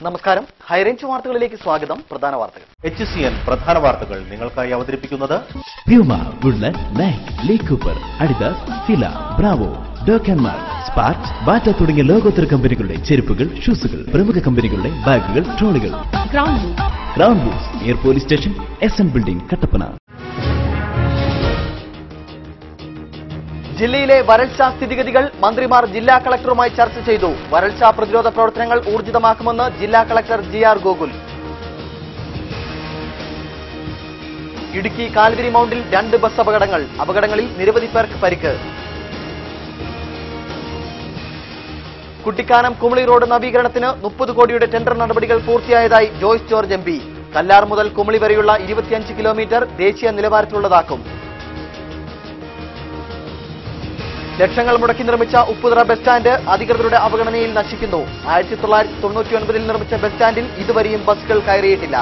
നമസ്കാരം ഹൈറേഞ്ച് വാർത്തകളിലേക്ക് സ്വാഗതം പ്രധാന വാർത്തകൾ എച്ച് സി എൻ പ്രധാന വാർത്തകൾ നിങ്ങൾക്കായി അവതരിപ്പിക്കുന്നത് പ്യൂമ ഗുഡ്ലറ്റ് Nike Lee Cooper Adidas Fila Bravo ഡോക്കൻമാർ സ്പാർക്ക് ബാറ്റ തുടങ്ങിയ ലോകോത്തര കമ്പനികളുടെ ചെരുപ്പുകൾ ഷൂസുകൾ പ്രമുഖ കമ്പനികളുടെ ബാഗുകൾ ട്രോളികൾ Ground Loop. ക്രൗൺ ബൂസ് എയർ police station S N building Kattappana ജില്ലയിലെ വരൾച്ചാ സ്ഥിതിഗതികൾ മന്ത്രിമാർ ജില്ലാ കളക്ടറുമായി ചർച്ച ചെയ്തു വരൾച്ചാ പ്രതിരോധ പ്രവർത്തനങ്ങൾ ഊർജിതമാക്കുമെന്ന് ജില്ലാ collector G R Gokul Idukki Calvary മൗണ്ടിൽ രണ്ട് ബസ് അപകടങ്ങൾ അപകടങ്ങളിൽ നിരവധി പേർക്ക് പരിക്ക് കുട്ടിക്കാനം കുമളി റോഡ് നവീകരണത്തിന് മുപ്പത് കോടിയുടെ ടെൻഡർ നടപടികൾ പൂർത്തിയായതായി ജോയ്സ് ജോർജ് എം പി കല്ലാർ മുതൽ കുമളി വരെയുള്ള ഇരുപത്തിയഞ്ച് കിലോമീറ്റർ ദേശീയ നിലവാരത്തിലുള്ളതാക്കും ലക്ഷങ്ങൾ മുടക്കി നിർമ്മിച്ച ഉപ്പുതറ ബസ് സ്റ്റാൻഡ് അധികൃതരുടെ അവഗണനയിൽ നശിക്കുന്നു ആയിരത്തി തൊള്ളായിരത്തി തൊണ്ണൂറ്റി ഒൻപതിൽ നിർമ്മിച്ച ബസ് സ്റ്റാൻഡിൽ ഇതുവരെയും ബസ്സുകൾ കയറിയിട്ടില്ല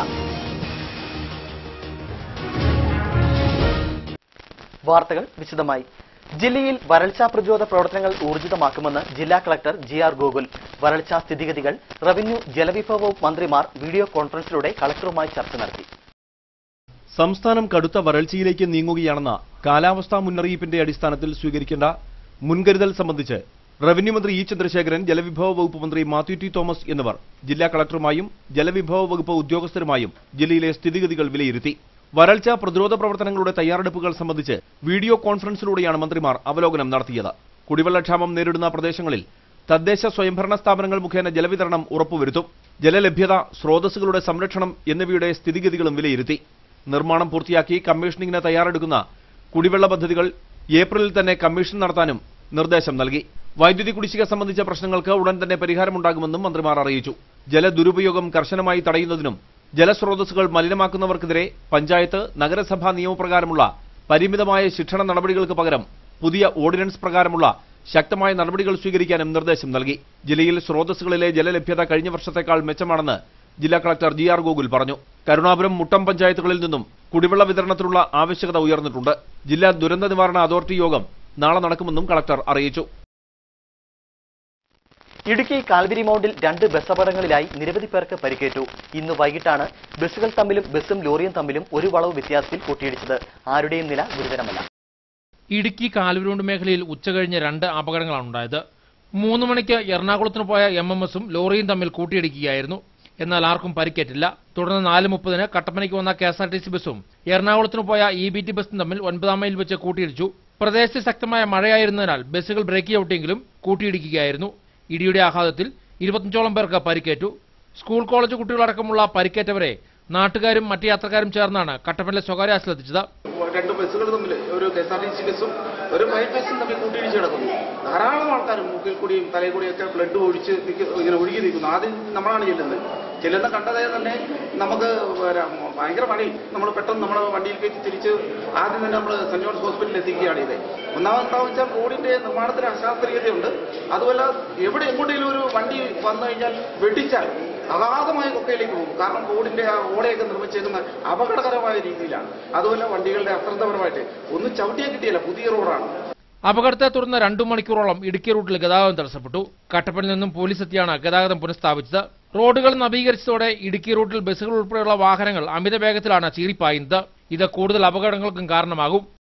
വാർത്തകൾ വിശദമായി ജില്ലയിൽ വരൾച്ചാ പ്രതിരോധ പ്രവർത്തനങ്ങൾ ഊർജിതമാക്കുമെന്ന് ജില്ലാ കളക്ടർ ജി ആർ ഗോകുൽ വരൾച്ചാ സ്ഥിതിഗതികൾ റവന്യൂ ജലവിഭവ വകുപ്പ് മന്ത്രിമാർ വീഡിയോ കോൺഫറൻസിലൂടെ കളക്ടറുമായി ചർച്ച നടത്തി സംസ്ഥാനം കടുത്ത വരൾച്ചയിലേക്ക് നീങ്ങുകയാണെന്ന കാലാവസ്ഥാ മുന്നറിയിപ്പിന്റെ അടിസ്ഥാനത്തിൽ സ്വീകരിക്കേണ്ട മുൻകരുതൽ സംബന്ധിച്ച് റവന്യൂ മന്ത്രി ഇ ചന്ദ്രശേഖരൻ ജലവിഭവ വകുപ്പ് മന്ത്രി മാത്യു ടി തോമസ് എന്നിവർ ജില്ലാ കളക്ടറുമായും ജലവിഭവ വകുപ്പ് ഉദ്യോഗസ്ഥരുമായും ജില്ലയിലെ സ്ഥിതിഗതികൾ വിലയിരുത്തി വരൾച്ച പ്രതിരോധ പ്രവർത്തനങ്ങളുടെ തയ്യാറെടുപ്പുകൾ സംബന്ധിച്ച് വീഡിയോ കോൺഫറൻസിലൂടെയാണ് മന്ത്രിമാർ അവലോകനം നടത്തിയത് കുടിവെള്ളക്ഷാമം നേരിടുന്ന പ്രദേശങ്ങളിൽ തദ്ദേശ സ്വയംഭരണ സ്ഥാപനങ്ങൾ മുഖേന ജലവിതരണം ഉറപ്പുവരുത്തും ജലലഭ്യത സ്രോതസ്സുകളുടെ സംരക്ഷണം എന്നിവയുടെ സ്ഥിതിഗതികളും വിലയിരുത്തി നിർമ്മാണം പൂർത്തിയാക്കി കമ്മീഷനിങ്ങിന് തയ്യാറെടുക്കുന്ന കുടിവെള്ള പദ്ധതികൾ ഏപ്രിലിൽ തന്നെ കമ്മീഷൻ നടത്താനും നിർദ്ദേശം നൽകി വൈദ്യുതി കുടിശ്ശിക സംബന്ധിച്ച പ്രശ്നങ്ങൾക്ക് ഉടൻ തന്നെ പരിഹാരമുണ്ടാകുമെന്നും മന്ത്രിമാർ അറിയിച്ചു ജലദുരുപയോഗം കർശനമായി തടയുന്നതിനും ജലസ്രോതസ്സുകൾ മലിനമാക്കുന്നവർക്കെതിരെ പഞ്ചായത്ത് നഗരസഭാ നിയമപ്രകാരമുള്ള പരിമിതമായ ശിക്ഷണ നടപടികൾക്ക് പകരം പുതിയ ഓർഡിനൻസ് പ്രകാരമുള്ള ശക്തമായ നടപടികൾ സ്വീകരിക്കാനും നിർദ്ദേശം നൽകി ജില്ലയിൽ സ്രോതസ്സുകളിലെ ജലലഭ്യത കഴിഞ്ഞ വർഷത്തേക്കാൾ മെച്ചമാണെന്ന് ജില്ലാ കളക്ടർ ജി ആർ ഗോകുൽ പറഞ്ഞു കരുണാപുരം മുട്ടം പഞ്ചായത്തുകളിൽ നിന്നും കുടിവെള്ള വിതരണത്തിനുള്ള ആവശ്യകത ഉയർന്നിട്ടുണ്ട് ജില്ലാ ദുരന്ത നിവാരണ അതോറിറ്റി യോഗം നാളെ നടക്കുമെന്നും കളക്ടർ അറിയിച്ചു ഇടുക്കി കാൽവരി മൗണ്ടിൽ രണ്ട് ബസ് അപകടങ്ങളിലായി നിരവധി പേർക്ക് പരിക്കേറ്റു ഇന്ന് വൈകിട്ടാണ് ബസ്സുകൾ തമ്മിലും ബസ്സും ലോറിയും തമ്മിലും ഒരു വളവ് വ്യത്യാസത്തിൽ കൂട്ടിയിടിച്ചത് ആരുടെയും നില ഗുരുതരമല്ല ഇടുക്കി കാൽവരൂണ്ട് മേഖലയിൽ ഉച്ചകഴിഞ്ഞ് രണ്ട് അപകടങ്ങളാണ് ഉണ്ടായത് മൂന്ന് മണിക്ക് എറണാകുളത്തിന് പോയ എം എം എസും ലോറിയും തമ്മിൽ കൂട്ടിയിടിക്കുകയായിരുന്നു എന്നാൽ ആർക്കും പരിക്കേറ്റില്ല തുടർന്ന് നാല് മുപ്പതിന് കട്ടപ്പനയ്ക്ക് വന്ന K S R T C ബസ്സും എറണാകുളത്തിന് പോയ ഇ ബി ടി ബസും തമ്മിൽ ഒൻപതാം മൈൽ വെച്ച് കൂട്ടിയിടിച്ചു പ്രദേശത്ത് ശക്തമായ മഴയായിരുന്നതിനാൽ ബസ്സുകൾ ബ്രേക്ക് ചവിട്ടിയെങ്കിലും കൂട്ടിയിടിക്കുകയായിരുന്നു ഇടിയുടെ ആഘാതത്തിൽ ഇരുപത്തഞ്ചോളം പേർക്ക് പരിക്കേറ്റു സ്കൂൾ കോളേജ് കുട്ടികളടക്കമുള്ള പരിക്കേറ്റവരെ നാട്ടുകാരും മറ്റ് യാത്രക്കാരും ചേർന്നാണ് കട്ടപ്പനയിലെ സ്വകാര്യ ആശുപത്രിയിൽ രണ്ട് ബസ്സുകൾ തമ്മിൽ ഒരു K S R T C ബസ്സും ഒരു പ്രൈവറ്റ് ബസ്സും തമ്മിൽ കൂട്ടിയിടിച്ച് കിടക്കുന്നു ധാരാളം ആൾക്കാർ മൂക്കിൽ കൂടിയും തലയിൽ കൂടിയൊക്കെ ബ്ലഡ് ഒഴിച്ച് നിൽക്ക- ഇങ്ങനെ ഒഴുകി നിൽക്കുന്നു ആദ്യം നമ്മളാണ് ചെല്ലുന്നത് ചെല്ലുന്ന കണ്ടതേ തന്നെ നമുക്ക് വരാ- ഭയങ്കര പണി നമ്മൾ പെട്ടെന്ന് നമ്മുടെ വണ്ടിയിൽ കയറ്റി തിരിച്ച് ആദ്യം തന്നെ നമ്മൾ സെന്റ് ജോൺസ് ഹോസ്പിറ്റലിൽ എത്തിക്കുകയാണ് ഇത് ഒന്നാമത്താന്ന് വെച്ചാൽ റോഡിന്റെ നിർമ്മാണത്തിന് അശാസ്ത്രീയതയുണ്ട് അതുപോലെ എവിടെ എങ്ങോട്ടെങ്കിലും ഒരു വണ്ടി വന്നു കഴിഞ്ഞാൽ വെടിച്ചാൽ അഗാധമായ കൊക്കയിലേക്ക് പോകും കാരണം റോഡിന്റെ ആ ഓടയൊക്കെ നിർമ്മിച്ചേക്കുന്ന അപകടകരമായ രീതിയിലാണ് അതുപോലെ വണ്ടികളുടെ അശ്രദ്ധപരമായിട്ട് ഒന്നും ചവിട്ടിയാൽ കിട്ടിയല്ല പുതിയ റോഡാണ് അപകടത്തെ തുടർന്ന് രണ്ടു മണിക്കൂറോളം ഇടുക്കി റൂട്ടിൽ ഗതാഗതം തടസ്സപ്പെട്ടു കട്ടപ്പനയിൽ നിന്നും പോലീസ് എത്തിയാണ് ഗതാഗതം പുനഃസ്ഥാപിച്ചത് റോഡുകൾ നവീകരിച്ചതോടെ ഇടുക്കി റൂട്ടിൽ ബസ്സുകൾ ഉൾപ്പെടെയുള്ള വാഹനങ്ങൾ അമിത വേഗത്തിലാണ് ചീറിപ്പായുന്നത് ഇത് കൂടുതൽ അപകടങ്ങൾക്കും കാരണമാകും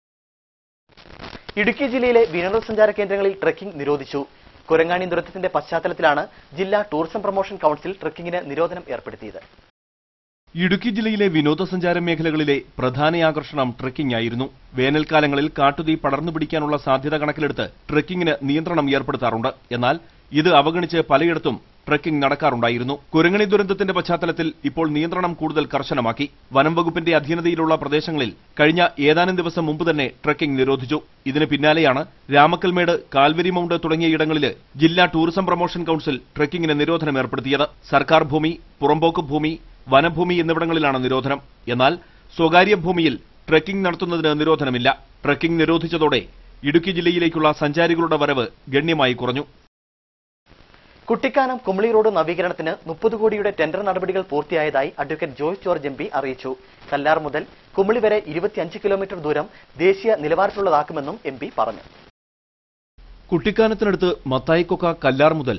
ഇടുക്കി ജില്ലയിലെ വിനോദസഞ്ചാര കേന്ദ്രങ്ങളിൽ ട്രക്കിംഗ് നിരോധിച്ചു കുരങ്ങാണി ദുരന്തത്തിന്റെ പശ്ചാത്തലത്തിലാണ് ജില്ലാ ടൂറിസം പ്രൊമോഷൻ കൌൺസിൽ ട്രക്കിംഗിന് നിരോധനം ഏർപ്പെടുത്തിയത് ഇടുക്കി ജില്ലയിലെ വിനോദസഞ്ചാര മേഖലകളിലെ പ്രധാന ആകർഷണം ട്രെക്കിംഗ് ആയിരുന്നു വേനൽക്കാലങ്ങളിൽ കാട്ടുതീ പടർന്നു പിടിക്കാനുള്ള സാധ്യത കണക്കിലെടുത്ത് ട്രെക്കിംഗിന് നിയന്ത്രണം ഏർപ്പെടുത്താറുണ്ട് എന്നാൽ ഇത് അവഗണിച്ച് പലയിടത്തും ട്രെക്കിംഗ് നടക്കാറുണ്ടായിരുന്നു കുരങ്ങണി ദുരന്തത്തിന്റെ പശ്ചാത്തലത്തിൽ ഇപ്പോൾ നിയന്ത്രണം കൂടുതൽ കർശനമാക്കി വനം വകുപ്പിന്റെ അധീനതയിലുള്ള പ്രദേശങ്ങളിൽ കഴിഞ്ഞ ഏതാനും ദിവസം മുമ്പ് തന്നെ ട്രെക്കിംഗ് നിരോധിച്ചു ഇതിന് പിന്നാലെയാണ് രാമക്കൽമേട് കാൽവരി മൗണ്ട് തുടങ്ങിയ ഇടങ്ങളിൽ ജില്ലാ ടൂറിസം പ്രൊമോഷൻ കൌൺസിൽ ട്രെക്കിംഗിന് നിരോധനം ഏർപ്പെടുത്തിയത് സർക്കാർ ഭൂമി പുറമ്പോക്ക് ഭൂമി വനഭൂമി എന്നിവിടങ്ങളിലാണ് നിരോധനം എന്നാൽ സ്വകാര്യ ഭൂമിയിൽ ട്രെക്കിംഗ് നടത്തുന്നതിന് നിരോധനമില്ല ട്രെക്കിംഗ് നിരോധിച്ചതോടെ ഇടുക്കി ജില്ലയിലേക്കുള്ള സഞ്ചാരികളുടെ വരവ് ഗണ്യമായി കുറഞ്ഞു കുട്ടിക്കാനം കുമളി റോഡ് നവീകരണത്തിന് മുപ്പത് കോടിയുടെ ടെൻഡർ നടപടികൾ പൂർത്തിയായതായി advocate Joyce George M P അറിയിച്ചു കല്ലാർ മുതൽ കുമളി വരെ ഇരുപത്തിയഞ്ച് കിലോമീറ്റർ ദൂരം ദേശീയ നിലവാരത്തിലുള്ളതാക്കുമെന്നും എം പി പറഞ്ഞു കുട്ടിക്കാനത്തിനടുത്ത് മത്തായിക്കൊക്ക കല്ലാർ മുതൽ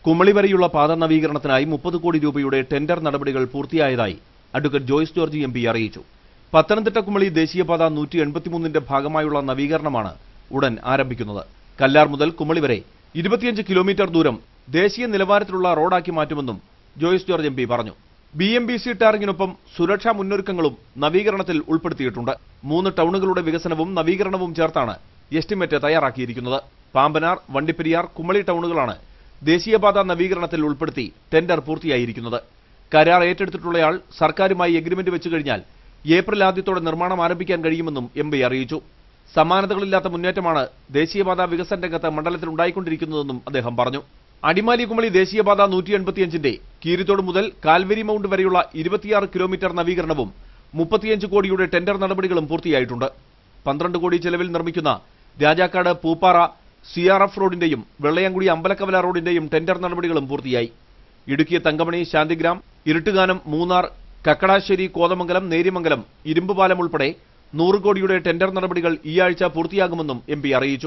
കുമളി വരെയുള്ള പാത നവീകരണത്തിനായി മുപ്പത് കോടി രൂപയുടെ ടെൻഡർ നടപടികൾ പൂർത്തിയായതായി advocate Joyce George M P അറിയിച്ചു പത്തനംതിട്ട കുമളി ദേശീയപാത നൂറ്റി എൺപത്തിമൂന്നിന്റെ ഭാഗമായുള്ള നവീകരണമാണ് ഉടൻ ആരംഭിക്കുന്നത് കല്ലാർ മുതൽ കുമളി വരെ ഇരുപത്തിയഞ്ച് കിലോമീറ്റർ ദൂരം ദേശീയ നിലവാരത്തിലുള്ള റോഡാക്കി മാറ്റുമെന്നും ജോയ്സ് ജോർജ് എം പി പറഞ്ഞു ബി എം ബി സി ടാറിങ്ങിനൊപ്പം സുരക്ഷാ മുന്നൊരുക്കങ്ങളും നവീകരണത്തിൽ ഉൾപ്പെടുത്തിയിട്ടുണ്ട് മൂന്ന് ടൗണുകളുടെ വികസനവും നവീകരണവും ചേർത്താണ് എസ്റ്റിമേറ്റ് തയ്യാറാക്കിയിരിക്കുന്നത് പാമ്പനാർ വണ്ടിപ്പെരിയാർ കുമളി ടൗണുകളാണ് ദേശീയപാത നവീകരണത്തിൽ ഉൾപ്പെടുത്തി ടെൻഡർ പൂർത്തിയായിരിക്കുന്നത് കരാർ ഏറ്റെടുത്തിട്ടുള്ളയാൾ സർക്കാരുമായി എഗ്രിമെന്റ് വെച്ചു കഴിഞ്ഞാൽ ഏപ്രിൽ ആദ്യത്തോടെ നിർമ്മാണം ആരംഭിക്കാൻ കഴിയുമെന്നും എം പി അറിയിച്ചു സമാനതകളില്ലാത്ത മുന്നേറ്റമാണ് ദേശീയപാത വികസന രംഗത്ത് മണ്ഡലത്തിൽ ഉണ്ടായിക്കൊണ്ടിരിക്കുന്നതെന്നും അദ്ദേഹം പറഞ്ഞു അടിമാലി കുമളി ദേശീയപാത നൂറ്റി എൺപത്തിയഞ്ചിന്റെ കീരിത്തോട് മുതൽ കാൽവരി മൗണ്ട് വരെയുള്ള ഇരുപത്തിയാറ് കിലോമീറ്റർ നവീകരണവും മുപ്പത്തിയഞ്ച് കോടിയുടെ ടെൻഡർ നടപടികളും പൂർത്തിയായിട്ടുണ്ട് പന്ത്രണ്ട് കോടി ചെലവിൽ നിർമ്മിക്കുന്ന Rajakkad Pooppara C R F റോഡിന്റെയും വെള്ളയങ്കുടി അമ്പലക്കവല റോഡിന്റെയും ടെൻഡർ നടപടികളും പൂർത്തിയായി ഇടുക്കി തങ്കമണി ശാന്തിഗ്രാം ഇരുട്ടുകാനം മൂന്നാർ കക്കടാശ്ശേരി കോതമംഗലം നേരിമംഗലം ഇരുമ്പുപാലം ഉൾപ്പെടെ നൂറ് കോടിയുടെ ടെൻഡർ നടപടികൾ ഈ ആഴ്ച പൂർത്തിയാകുമെന്നും എം അറിയിച്ചു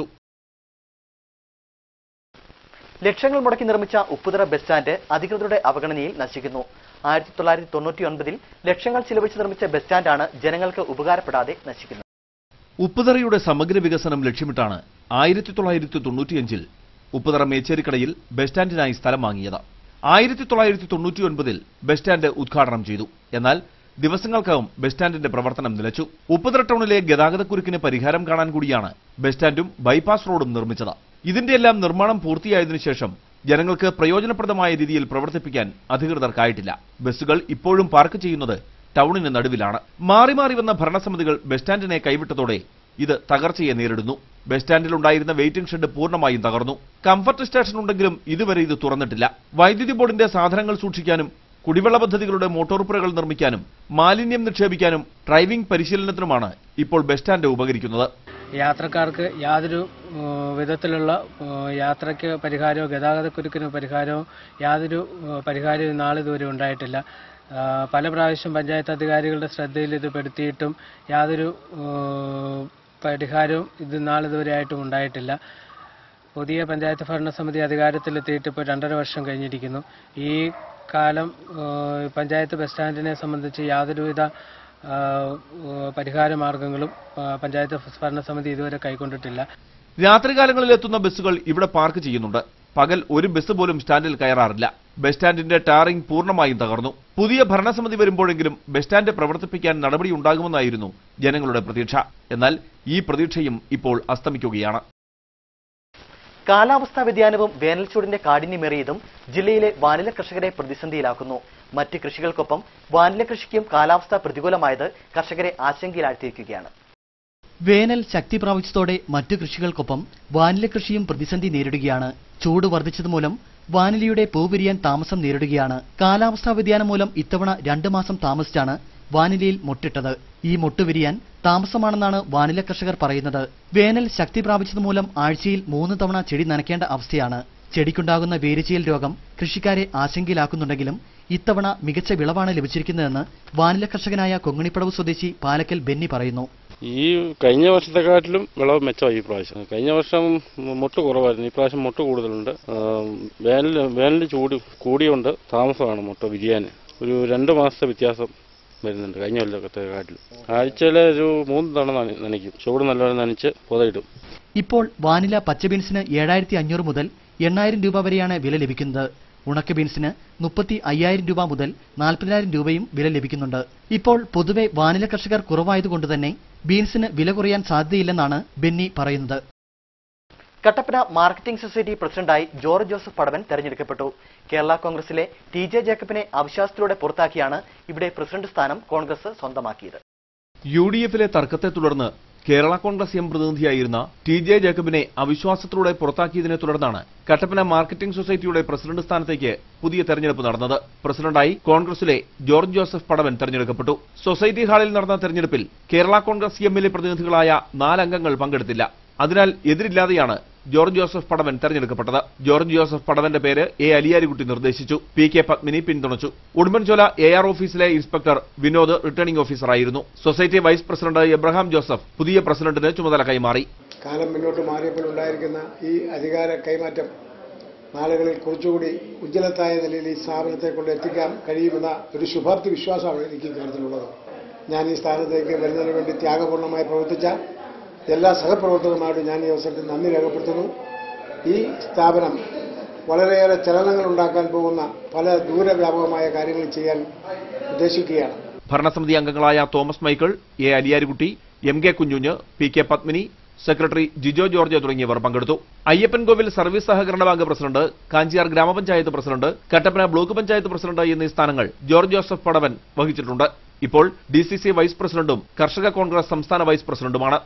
ലക്ഷങ്ങൾ മുടക്കി നിർമ്മിച്ച ഉപ്പുതറ ബസ് സ്റ്റാൻഡ് അധികൃതരുടെ അവഗണനയിൽ നശിക്കുന്നു ആയിരത്തി തൊള്ളായിരത്തി തൊണ്ണൂറ്റി ഒൻപതിൽ ലക്ഷങ്ങൾ ചിലവഴിച്ച് നിർമ്മിച്ച ബസ് സ്റ്റാൻഡാണ് ജനങ്ങൾക്ക് ഉപകാരപ്പെടാതെ നശിക്കുന്നത് ഉപ്പുതറയുടെ സമഗ്ര വികസനം ലക്ഷ്യമിട്ടാണ് ആയിരത്തി തൊള്ളായിരത്തി തൊണ്ണൂറ്റിയഞ്ചിൽ ഉപ്പുതറ മേച്ചേരിക്കടയിൽ ബസ് സ്റ്റാൻഡിനായി സ്ഥലം വാങ്ങിയത് ആയിരത്തി തൊള്ളായിരത്തി തൊണ്ണൂറ്റിയൊൻപതിൽ ബസ് സ്റ്റാൻഡ് ഉദ്ഘാടനം ചെയ്തു എന്നാൽ ദിവസങ്ങൾക്കകം ബസ് സ്റ്റാൻഡിന്റെ പ്രവർത്തനം നിലച്ചു ഉപ്പുതറ ടൗണിലെ ഗതാഗതക്കുരുക്കിന് പരിഹാരം കാണാൻ കൂടിയാണ് ബസ് സ്റ്റാൻഡും ബൈപ്പാസ് റോഡും നിർമ്മിച്ചത് ഇതിന്റെയെല്ലാം നിർമ്മാണം പൂർത്തിയായതിനു ശേഷം ജനങ്ങൾക്ക് പ്രയോജനപ്രദമായ രീതിയിൽ പ്രവർത്തിപ്പിക്കാൻ അധികൃതർക്കായിട്ടില്ല ബസ്സുകൾ ഇപ്പോഴും പാർക്ക് ചെയ്യുന്നത് ടൗണിന് നടുവിലാണ് മാറി മാറി വന്ന ഭരണസമിതികൾ ബസ് സ്റ്റാൻഡിനെ കൈവിട്ടതോടെ ഇത് തകർച്ചയെ നേരിടുന്നു ബസ് സ്റ്റാൻഡിലുണ്ടായിരുന്ന വെയിറ്റിംഗ് ഷെഡ് പൂർണ്ണമായും തകർന്നു കംഫർട്ട് സ്റ്റേഷൻ ഉണ്ടെങ്കിലും ഇതുവരെ ഇത് തുറന്നിട്ടില്ല വൈദ്യുതി ബോർഡിന്റെ സാധനങ്ങൾ സൂക്ഷിക്കാനും കുടിവെള്ള പദ്ധതികളുടെ മോട്ടോർ നിർമ്മിക്കാനും മാലിന്യം നിക്ഷേപിക്കാനും ഡ്രൈവിംഗ് പരിശീലനത്തിനുമാണ് ഇപ്പോൾ ബസ് സ്റ്റാൻഡ് ഉപകരിക്കുന്നത് യാത്രക്കാർക്ക് യാതൊരു ഏഹ്, വിധത്തിലുള്ള ഏഹ്, യാത്രയ്ക്ക് പരിഹാരമോ ഗതാഗതക്കുരുക്കിന് പരിഹാരമോ യാതൊരു ഏഹ്, പരിഹാരവും നാളിതുവരെ ഉണ്ടായിട്ടില്ല ആഹ്, പല പ്രാവശ്യം പഞ്ചായത്ത് അധികാരികളുടെ ശ്രദ്ധയിൽ ഇത് പെടുത്തിയിട്ടും യാതൊരു ഏഹ്, പരിഹാരവും ഇത് നാളിതുവരെ ആയിട്ടും ഉണ്ടായിട്ടില്ല പുതിയ പഞ്ചായത്ത് ഭരണസമിതി അധികാരത്തിലെത്തിയിട്ട് ഇപ്പോൾ രണ്ടര വർഷം കഴിഞ്ഞിരിക്കുന്നു ഈ കാലം ഏഹ്, പഞ്ചായത്ത് ബസ് സ്റ്റാൻഡിനെ സംബന്ധിച്ച് യാതൊരുവിധ ആഹ്, ഏഹ്, പരിഹാര മാർഗങ്ങളും ആഹ്, പഞ്ചായത്ത് ഭരണസമിതി ഇതുവരെ കൈക്കൊണ്ടിട്ടില്ല രാത്രികാലങ്ങളിൽ എത്തുന്ന ബസ്സുകൾ ഇവിടെ പാർക്ക് ചെയ്യുന്നുണ്ട് പകൽ ഒരു ബസ് പോലും സ്റ്റാൻഡിൽ കയറാറില്ല ബസ് സ്റ്റാൻഡിന്റെ ടാറിംഗ് പൂർണ്ണമായും തകർന്നു പുതിയ ഭരണസമിതി വരുമ്പോഴെങ്കിലും ബസ് സ്റ്റാൻഡ് പ്രവർത്തിപ്പിക്കാൻ നടപടിയുണ്ടാകുമെന്നായിരുന്നു ജനങ്ങളുടെ പ്രതീക്ഷ എന്നാൽ ഈ പ്രതീക്ഷയും ഇപ്പോൾ അസ്തമിക്കുകയാണ് കാലാവസ്ഥാ വ്യതിയാനവും വേനൽച്ചൂടിന്റെ കാഠിന്യമേറിയതും ജില്ലയിലെ വാനില കർഷകരെ പ്രതിസന്ധിയിലാക്കുന്നു മറ്റ് കൃഷികൾക്കൊപ്പം വാനില കൃഷിക്കും കാലാവസ്ഥ പ്രതികൂലമായത് കർഷകരെ ആശങ്കയിലാഴ്ത്തിയിരിക്കുകയാണ് വേനൽ ശക്തി പ്രാപിച്ചതോടെ മറ്റു കൃഷികൾക്കൊപ്പം വാനില കൃഷിയും പ്രതിസന്ധി നേരിടുകയാണ് ചൂട് വർദ്ധിച്ചതുമൂലം വാനിലയുടെ പൂ വിരിയാൻ താമസം നേരിടുകയാണ് കാലാവസ്ഥാ വ്യതിയാനം മൂലം ഇത്തവണ രണ്ടു മാസം താമസിച്ചാണ് വാനിലയിൽ മൊട്ടിട്ടത് ഈ മൊട്ട് വിരിയാൻ താമസമാണെന്നാണ് വാനില കർഷകർ പറയുന്നത് വേനൽ ശക്തി പ്രാപിച്ചതുമൂലം ആഴ്ചയിൽ മൂന്ന് തവണ ചെടി നനയ്ക്കേണ്ട അവസ്ഥയാണ് ചെടിക്കുണ്ടാകുന്ന വേരുചീയൽ രോഗം കൃഷിക്കാരെ ആശങ്കയിലാക്കുന്നുണ്ടെങ്കിലും ഇത്തവണ മികച്ച വിളവാണ് ലഭിച്ചിരിക്കുന്നതെന്ന് വാനില കർഷകനായ കൊങ്ങണിപ്പടവ് സ്വദേശി പാലക്കൽ ബെന്നി പറയുന്നു ഈ കഴിഞ്ഞ വർഷത്തെക്കാട്ടിലും വിളവ് മെച്ചമായി ഈ പ്രാവശ്യം കഴിഞ്ഞ വർഷം മുട്ട് കുറവായിരുന്നു ഈ പ്രാവശ്യം മുട്ട് കൂടുതലുണ്ട് ആ, വേനൽ വേനൽ ചൂട് കൂടിയുണ്ട് താമസമാണ് മുട്ട വിരിയാൻ ഒരു രണ്ട് മാസത്തെ വ്യത്യാസം വരുന്നുണ്ട് കഴിഞ്ഞ കൊല്ലത്തെക്കാട്ടിലും ആഴ്ചയിൽ ഒരു മൂന്ന് തവണ നന- നനയ്ക്കും ചൂട് നല്ലോണം നനച്ച് പുതയിടും ഇപ്പോൾ വാനില പച്ച ബീൻസിന് ഏഴായിരത്തി അഞ്ഞൂറ് മുതൽ എണ്ണായിരം രൂപ വരെയാണ് വില ലഭിക്കുന്നത് ഉണക്ക ബീൻസിന് മുപ്പത്തി അയ്യായിരം രൂപ മുതൽ നാൽപ്പതിനായിരം രൂപയും വില ലഭിക്കുന്നുണ്ട് ഇപ്പോൾ പൊതുവെ വാനില കർഷകർ കുറവായതുകൊണ്ട് തന്നെ ബീൻസിന് വില കുറയാൻ സാധ്യതയില്ലെന്നാണ് ബെന്നി പറയുന്നത് കട്ടപ്പന മാർക്കറ്റിംഗ് സൊസൈറ്റി പ്രസിഡന്റായി ജോർജ് ജോസഫ് പടവൻ തെരഞ്ഞെടുക്കപ്പെട്ടു കേരള കോൺഗ്രസിലെ ടി ജെ ജേക്കബിനെ അവിശ്വാസത്തിലൂടെ പുറത്താക്കിയാണ് ഇവിടെ പ്രസിഡന്റ് സ്ഥാനം കോൺഗ്രസ് സ്വന്തമാക്കിയത് യു ഡി എഫിലെ തർക്കത്തെ തുടർന്ന് കേരള കോൺഗ്രസ് എം പ്രതിനിധിയായിരുന്ന ടി ജെ ജേക്കബിനെ അവിശ്വാസത്തിലൂടെ പുറത്താക്കിയതിനെ തുടർന്നാണ് കട്ടപ്പന മാർക്കറ്റിംഗ് സൊസൈറ്റിയുടെ പ്രസിഡന്റ് സ്ഥാനത്തേക്ക് പുതിയ തെരഞ്ഞെടുപ്പ് നടന്നത് പ്രസിഡന്റായി കോൺഗ്രസിലെ ജോർജ് ജോസഫ് പടവൻ തെരഞ്ഞെടുക്കപ്പെട്ടു സൊസൈറ്റി ഹാളിൽ നടന്ന തെരഞ്ഞെടുപ്പിൽ കേരള കോൺഗ്രസ് എമ്മിലെ പ്രതിനിധികളായ നാലംഗങ്ങൾ പങ്കെടുത്തില്ല അതിനാൽ എതിരില്ലാതെയാണ് ജോർജ് ജോസഫ് പടവൻ തെരഞ്ഞെടുക്കപ്പെട്ടത് ജോർജ് ജോസഫ് പടവന്റെ പേര് എ അലിയാരിക്കുട്ടി നിർദ്ദേശിച്ചു പി കെ പത്മിനി പിന്തുണച്ചു ഉടുമ്പൻചോല എ ആർ ഓഫീസിലെ ഇൻസ്പെക്ടർ വിനോദ് റിട്ടേണിംഗ് ഓഫീസറായിരുന്നു society vice president Abraham Joseph പുതിയ പ്രസിഡന്റിന് ചുമതല കൈമാറി കാലം മുന്നോട്ട് മാറിയപ്പോൾ ഉണ്ടായിരിക്കുന്ന ഈ അധികാര കൈമാറ്റം നാളുകളിൽ കുറച്ചുകൂടി ഉജ്ജ്വലത്തായ നിലയിൽ ഈ സ്ഥാപനത്തെ കൊണ്ട് എത്തിക്കാൻ കഴിയുമെന്ന ഒരു ശുഭാപ്തി വിശ്വാസമാണ് എനിക്ക് ഇക്കാര്യത്തിലുള്ളത് ഞാൻ ഈ സ്ഥാനത്തേക്ക് വരുന്നതിന് വേണ്ടി ത്യാഗപൂർണ്ണമായി പ്രവർത്തിച്ച എല്ലാ സഹപ്രവർത്തകരുമായിട്ടും ഞാൻ ഈ അവസരത്തിൽ നന്ദി രേഖപ്പെടുത്തുന്നു ഈ സ്ഥാപനം വളരെയേറെ ചലനങ്ങൾ ഉണ്ടാക്കാൻ പോകുന്ന പല ദൂരവ്യാപകമായ കാര്യങ്ങൾ ചെയ്യാൻ ഉദ്ദേശിക്കുകയാണ് ഭരണസമിതി അംഗങ്ങളായ Thomas Michael A Aliyarukutty M K കുഞ്ഞുഞ്ഞ് P K Padmini secretary Jijo George തുടങ്ങിയവർ പങ്കെടുത്തു അയ്യപ്പൻകോവിൽ സർവീസ് സഹകരണ ബാങ്ക് പ്രസിഡന്റ് കാഞ്ചിയാർ ഗ്രാമപഞ്ചായത്ത് president Kattappana block panchayat president എന്നീ സ്ഥാനങ്ങൾ ജോർജ് ജോസഫ് പടവൻ വഹിച്ചിട്ടുണ്ട് ഇപ്പോൾ ഡി സി സി വൈസ് പ്രസിഡന്റും കർഷക കോൺഗ്രസ് സംസ്ഥാന വൈസ് പ്രസിഡന്റുമാണ്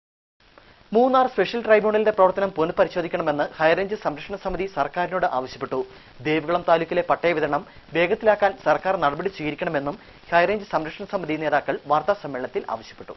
മൂന്നാർ സ്പെഷ്യൽ ട്രൈബ്യൂണലിന്റെ പ്രവർത്തനം പുനഃപരിശോധിക്കണമെന്ന് ഹൈറേഞ്ച് സംരക്ഷണ സമിതി സർക്കാരിനോട് ആവശ്യപ്പെട്ടു ദേവികുളം താലൂക്കിലെ പട്ടയ വിതരണം വേഗത്തിലാക്കാൻ സർക്കാർ നടപടി സ്വീകരിക്കണമെന്നും ഹൈറേഞ്ച് സംരക്ഷണ സമിതി നേതാക്കൾ വാർത്താ സമ്മേളനത്തിൽ ആവശ്യപ്പെട്ടു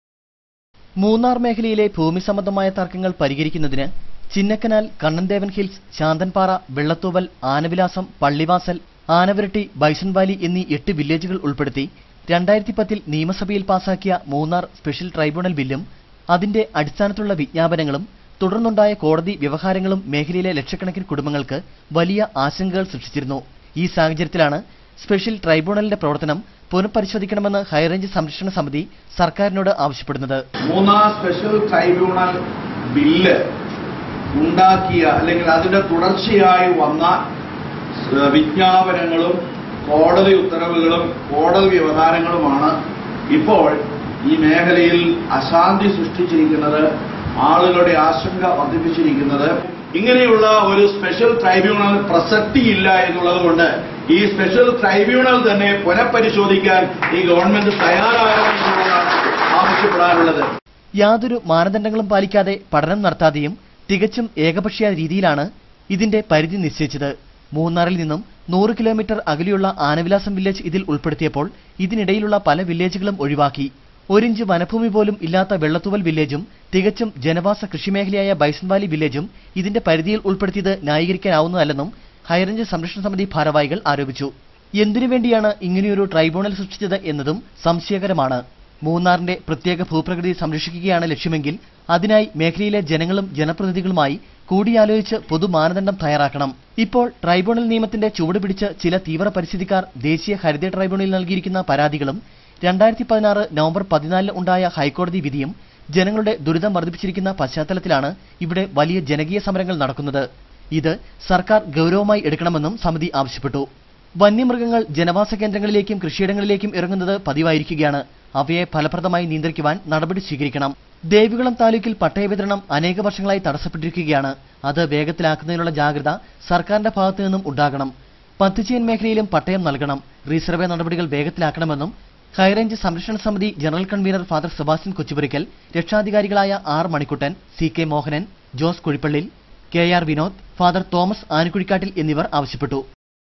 മൂന്നാർ മേഖലയിലെ ഭൂമി സംബന്ധമായ തർക്കങ്ങൾ പരിഹരിക്കുന്നതിന് Chinnakanal Kannan Devan hills Santhanpara Vellathooval Anavilasam Pallivasal Anavaratty bison valley എന്നീ എട്ട് വില്ലേജുകൾ ഉൾപ്പെടുത്തി രണ്ടായിരത്തി പത്തിൽ നിയമസഭയിൽ പാസാക്കിയ മൂന്നാർ സ്പെഷ്യൽ ട്രൈബ്യൂണൽ ബില്ലും അതിന്റെ അടിസ്ഥാനത്തിലുള്ള വിജ്ഞാപനങ്ങളും തുടർന്നുണ്ടായ കോടതി വ്യവഹാരങ്ങളും മേഖലയിലെ ലക്ഷക്കണക്കിന് കുടുംബങ്ങൾക്ക് വലിയ ആശങ്കകൾ സൃഷ്ടിച്ചിരുന്നു ഈ സാഹചര്യത്തിലാണ് സ്പെഷ്യൽ ട്രൈബ്യൂണലിന്റെ പ്രവർത്തനം പുനഃപരിശോധിക്കണമെന്ന് ഹൈറേഞ്ച് സംരക്ഷണ സമിതി സർക്കാരിനോട് ആവശ്യപ്പെടുന്നത് മൂന്നാർ സ്പെഷ്യൽ ട്രൈബ്യൂണൽ ബില്ല് ഉണ്ടാക്കിയ അല്ലെങ്കിൽ അതിന്റെ തുടർച്ചയായി വന്ന സ് വിജ്ഞാപനങ്ങളും കോടതി ഉത്തരവുകളും കോടതി വ്യവഹാരങ്ങളുമാണ് ഇപ്പോൾ ഈ മേഖലയിൽ അശാന്തി സൃഷ്ടിച്ചിരിക്കുന്നത് ആളുകളുടെ ആശങ്ക വർദ്ധിപ്പിച്ചിരിക്കുന്നത് ഇങ്ങനെയുള്ള ഒരു സ്പെഷ്യൽ ട്രൈബ്യൂണൽ പ്രസക്തിയില്ല എന്നുള്ളത് കൊണ്ട് ഈ സ്പെഷ്യൽ ട്രൈബ്യൂണൽ തന്നെ പുനഃപരിശോധിക്കാൻ ഈ ഗവൺമെന്റ് തയ്യാറാകണമെന്നുള്ളതാണ് ആവശ്യപ്പെടാനുള്ളത് യാതൊരു മാനദണ്ഡങ്ങളും പാലിക്കാതെ പഠനം നടത്താതെയും തികച്ചും ഏകപക്ഷീയ രീതിയിലാണ് ഇതിന്റെ പരിധി നിശ്ചയിച്ചത് മൂന്നാറിൽ നിന്നും നൂറ് കിലോമീറ്റർ അകലെയുള്ള ആനവിലാസം വില്ലേജ് ഇതിൽ ഉൾപ്പെടുത്തിയപ്പോൾ ഇതിനിടയിലുള്ള പല വില്ലേജുകളും ഒഴിവാക്കി ഒരിഞ്ച് വനഭൂമി പോലും ഇല്ലാത്ത വെള്ളത്തുവൽ വില്ലേജും തികച്ചും ജനവാസ കൃഷിമേഖലയായ ബൈസൺവാലി വില്ലേജും ഇതിന്റെ പരിധിയിൽ ഉൾപ്പെടുത്തിയത് ന്യായീകരിക്കാനാവുന്നതല്ലെന്നും ഹൈറേഞ്ച് സംരക്ഷണ സമിതി ഭാരവാഹികൾ ആരോപിച്ചു എന്തിനു വേണ്ടിയാണ് ഇങ്ങനെയൊരു ട്രൈബ്യൂണൽ സൃഷ്ടിച്ചത് എന്നതും സംശയകരമാണ് മൂന്നാറിന്റെ പ്രത്യേക ഭൂപ്രകൃതി സംരക്ഷിക്കുകയാണ് ലക്ഷ്യമെങ്കിൽ അതിനായി മേഖലയിലെ ജനങ്ങളും ജനപ്രതിനിധികളുമായി കൂടിയാലോചിച്ച് പൊതു മാനദണ്ഡം തയ്യാറാക്കണം ഇപ്പോൾ ട്രൈബ്യൂണൽ നിയമത്തിന്റെ ചുവട് പിടിച്ച് ചില തീവ്ര പരിസ്ഥിതിക്കാർ ദേശീയ ഹരിത ട്രൈബ്യൂണലിൽ നൽകിയിരിക്കുന്ന പരാതികളും രണ്ടായിരത്തി പതിനാറ് നവംബർ പതിനാലിന് ഉണ്ടായ ഹൈക്കോടതി വിധിയും ജനങ്ങളുടെ ദുരിതം വർദ്ധിപ്പിച്ചിരിക്കുന്ന പശ്ചാത്തലത്തിലാണ് ഇവിടെ വലിയ ജനകീയ സമരങ്ങൾ നടക്കുന്നത് ഇത് സർക്കാർ ഗൗരവമായി എടുക്കണമെന്നും സമിതി ആവശ്യപ്പെട്ടു വന്യമൃഗങ്ങൾ ജനവാസ കേന്ദ്രങ്ങളിലേക്കും കൃഷിയിടങ്ങളിലേക്കും ഇറങ്ങുന്നത് പതിവായിരിക്കുകയാണ് അവയെ ഫലപ്രദമായി നിയന്ത്രിക്കുവാൻ നടപടി സ്വീകരിക്കണം ദേവികുളം താലൂക്കിൽ പട്ടയ വിതരണം അനേക വർഷങ്ങളായി തടസ്സപ്പെട്ടിരിക്കുകയാണ് അത് വേഗത്തിലാക്കുന്നതിനുള്ള ജാഗ്രത സർക്കാരിന്റെ ഭാഗത്തു നിന്നും ഉണ്ടാകണം പത്തുചീൻ മേഖലയിലും പട്ടയം നൽകണം റീസർവേ നടപടികൾ വേഗത്തിലാക്കണമെന്നും ഹൈറേഞ്ച് സംരക്ഷണ സമിതി general convener father Sebastian Kochupurackal രക്ഷാധികാരികളായ R Manikuttan C K Mohanan Jose Kuzhippallil K R Vinod father Thomas Anakuzhikattil എന്നിവർ ആവശ്യപ്പെട്ടു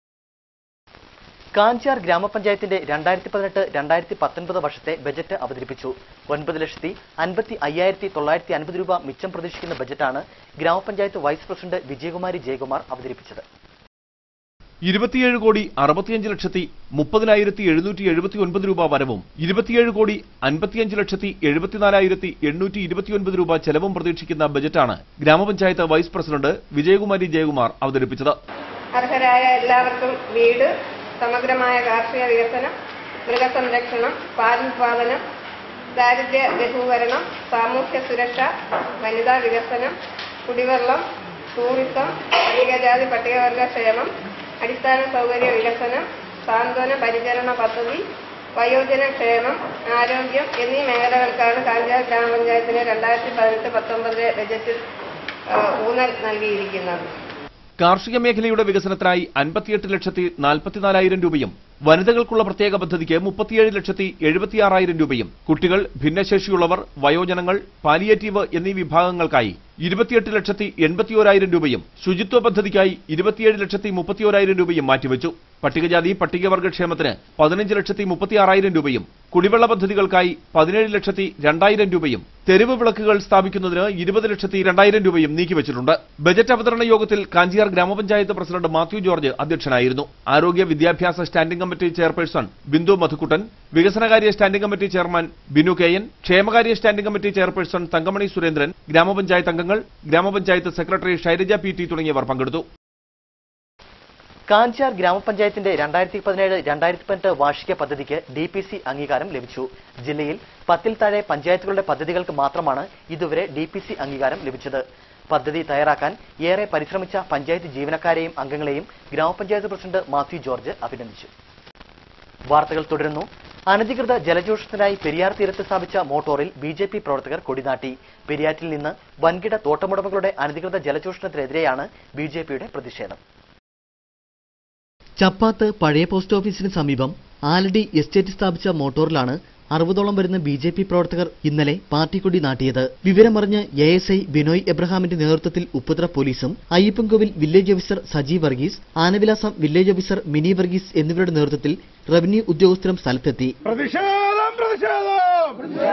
കാഞ്ചാർ ഗ്രാമപഞ്ചായത്തിന്റെ രണ്ടായിരത്തി പതിനെട്ട് രണ്ടായിരത്തി പത്തൊൻപത് വർഷത്തെ ബജറ്റ് അവതരിപ്പിച്ചു ഒൻപത് ലക്ഷത്തി അൻപത്തി അയ്യായിരത്തി തൊള്ളായിരത്തി അൻപത് രൂപ മിച്ചം പ്രതീക്ഷിക്കുന്ന ബജറ്റാണ് ഗ്രാമപഞ്ചായത്ത് വൈസ് പ്രസിഡന്റ് വിജയകുമാരി ജയകുമാർ അവതരിപ്പിച്ചത് ഇരുപത്തിയേഴ് കോടി അറുപത്തിയഞ്ച് ലക്ഷത്തി മുപ്പതിനായിരത്തി എഴുന്നൂറ്റി എഴുപത്തി ഒൻപത് രൂപ വരവും ഇരുപത്തിയേഴ് കോടി അൻപത്തിയഞ്ച് ലക്ഷത്തി എഴുപത്തിനാലായിരത്തി എണ്ണൂറ്റി ഇരുപത്തിയൊൻപത് രൂപ ചെലവും പ്രതീക്ഷിക്കുന്ന ബജറ്റാണ് ഗ്രാമപഞ്ചായത്ത് വൈസ് പ്രസിഡന്റ് വിജയകുമാരി ജയകുമാർ അവതരിപ്പിച്ചത് അർഹരായ എല്ലാവർക്കും വീട് സമഗ്രമായ കാർഷിക വികസനം മൃഗസംരക്ഷണം പാലുൽപാദനം ദാരിദ്ര്യ ലഘൂകരണം സാമൂഹ്യ സുരക്ഷ വനിതാ വികസനം കുടിവെള്ളം ടൂറിസം പട്ടികജാതി പട്ടികവർഗ ക്ഷേമം അടിസ്ഥാന സൗകര്യ വികസനം സാന്ത്വന പരിചരണ പദ്ധതി വയോജന ക്ഷേമം ആരോഗ്യം എന്നീ മേഖലകൾക്കാണ് കാഞ്ചാർ ഗ്രാമപഞ്ചായത്തിന് രണ്ടായിരത്തി പതിനെട്ട് പത്തൊമ്പതിലെ ബജറ്റിൽ ആ, ഊന്നൽ നൽകിയിരിക്കുന്നത് കാർഷിക മേഖലയുടെ വികസനത്തിനായി അൻപത്തിയെട്ട് ലക്ഷത്തി നാൽപ്പത്തിനാലായിരം രൂപയും വനിതകൾക്കുള്ള പ്രത്യേക പദ്ധതിക്ക് മുപ്പത്തിയേഴ് ലക്ഷത്തി എഴുപത്തിയാറായിരം രൂപയും കുട്ടികൾ ഭിന്നശേഷിയുള്ളവർ വയോജനങ്ങൾ പാലിയേറ്റീവ് എന്നീ വിഭാഗങ്ങൾക്കായി ഇരുപത്തിയെട്ട് ലക്ഷത്തി എൺപത്തിയോരായിരം രൂപയും ശുചിത്വ പദ്ധതിക്കായി ഇരുപത്തിയേഴ് ലക്ഷത്തി മുപ്പത്തിയോരായിരം രൂപയും മാറ്റിവെച്ചു പട്ടികജാതി പട്ടികവർഗ ക്ഷേമത്തിന് പതിനഞ്ച് ലക്ഷത്തി മുപ്പത്തിയാറായിരം രൂപയും കുടിവെള്ള പദ്ധതികൾക്കായി പതിനേഴ് ലക്ഷത്തി രണ്ടായിരം രൂപയും തെരുവ് വിളക്കുകൾ സ്ഥാപിക്കുന്നതിന് ഇരുപത് ലക്ഷത്തി രണ്ടായിരം രൂപയും നീക്കിവച്ചിട്ടുണ്ട് ബജറ്റ് അവതരണ യോഗത്തിൽ കാഞ്ചിയാർ ഗ്രാമപഞ്ചായത്ത് പ്രസിഡന്റ് മാത്യു ജോർജ് അധ്യക്ഷനായിരുന്നു ആരോഗ്യ വിദ്യാഭ്യാസ standing committee chairperson Bindu Madhukuttan വികസനകാര്യ standing committee chairman Binu K N ക്ഷേമകാര്യ standing committee chairperson Thankamani Surendran ഗ്രാമപഞ്ചായത്ത് അംഗങ്ങൾ ഗ്രാമപഞ്ചായത്ത് സെക്രട്ടറി ഷൈലജ പി ടി തുടങ്ങിയവർ പങ്കെടുത്തു കാഞ്ചാർ ഗ്രാമപഞ്ചായത്തിന്റെ രണ്ടായിരത്തി പതിനേഴ് രണ്ടായിരത്തി പതിനെട്ട് വാർഷിക പദ്ധതിക്ക് ഡി പി സി അംഗീകാരം ലഭിച്ചു ജില്ലയിൽ പത്തിൽ താഴെ പഞ്ചായത്തുകളുടെ പദ്ധതികൾക്ക് മാത്രമാണ് ഇതുവരെ ഡി പി സി അംഗീകാരം ലഭിച്ചത് പദ്ധതി തയ്യാറാക്കാൻ ഏറെ പരിശ്രമിച്ച പഞ്ചായത്ത് ജീവനക്കാരെയും അംഗങ്ങളെയും ഗ്രാമപഞ്ചായത്ത് പ്രസിഡന്റ് മാത്യു ജോർജ് അഭിനന്ദിച്ചു വാർത്തകൾ തുടരുന്നു അനധികൃത ജലചൂഷണത്തിനായി പെരിയാർ തീരത്ത് സ്ഥാപിച്ച മോട്ടോറിൽ ബി ജെ പി പ്രവർത്തകർ കൊടിനാട്ടി പെരിയാറ്റിൽ നിന്ന് വൻകിട തോട്ടമുടമകളുടെ അനധികൃത ജലചൂഷണത്തിനെതിരെയാണ് ബി ജെ പിയുടെ പ്രതിഷേധം ചപ്പാത്ത് പഴയ പോസ്റ്റ് ഓഫീസിന് സമീപം ആലടി എസ്റ്റേറ്റ് സ്ഥാപിച്ച മോട്ടോറിലാണ് അറുപതോളം വരുന്ന ബി ജെ പി പ്രവർത്തകർ ഇന്നലെ പാർട്ടി കൊടി നാട്ടിയത് വിവരമറിഞ്ഞ് എ എസ് ഐ ബിനോയ് എബ്രഹാമിന്റെ നേതൃത്വത്തിൽ ഉപ്പുതറ പോലീസും Ayyappancoil village officer Saji Varghese Anavilasam village officer Mini Varghese എന്നിവരുടെ നേതൃത്വത്തിൽ റവന്യൂ ഉദ്യോഗസ്ഥരും സ്ഥലത്തെത്തി പ്രതിഷേധം പ്രതിഷേധം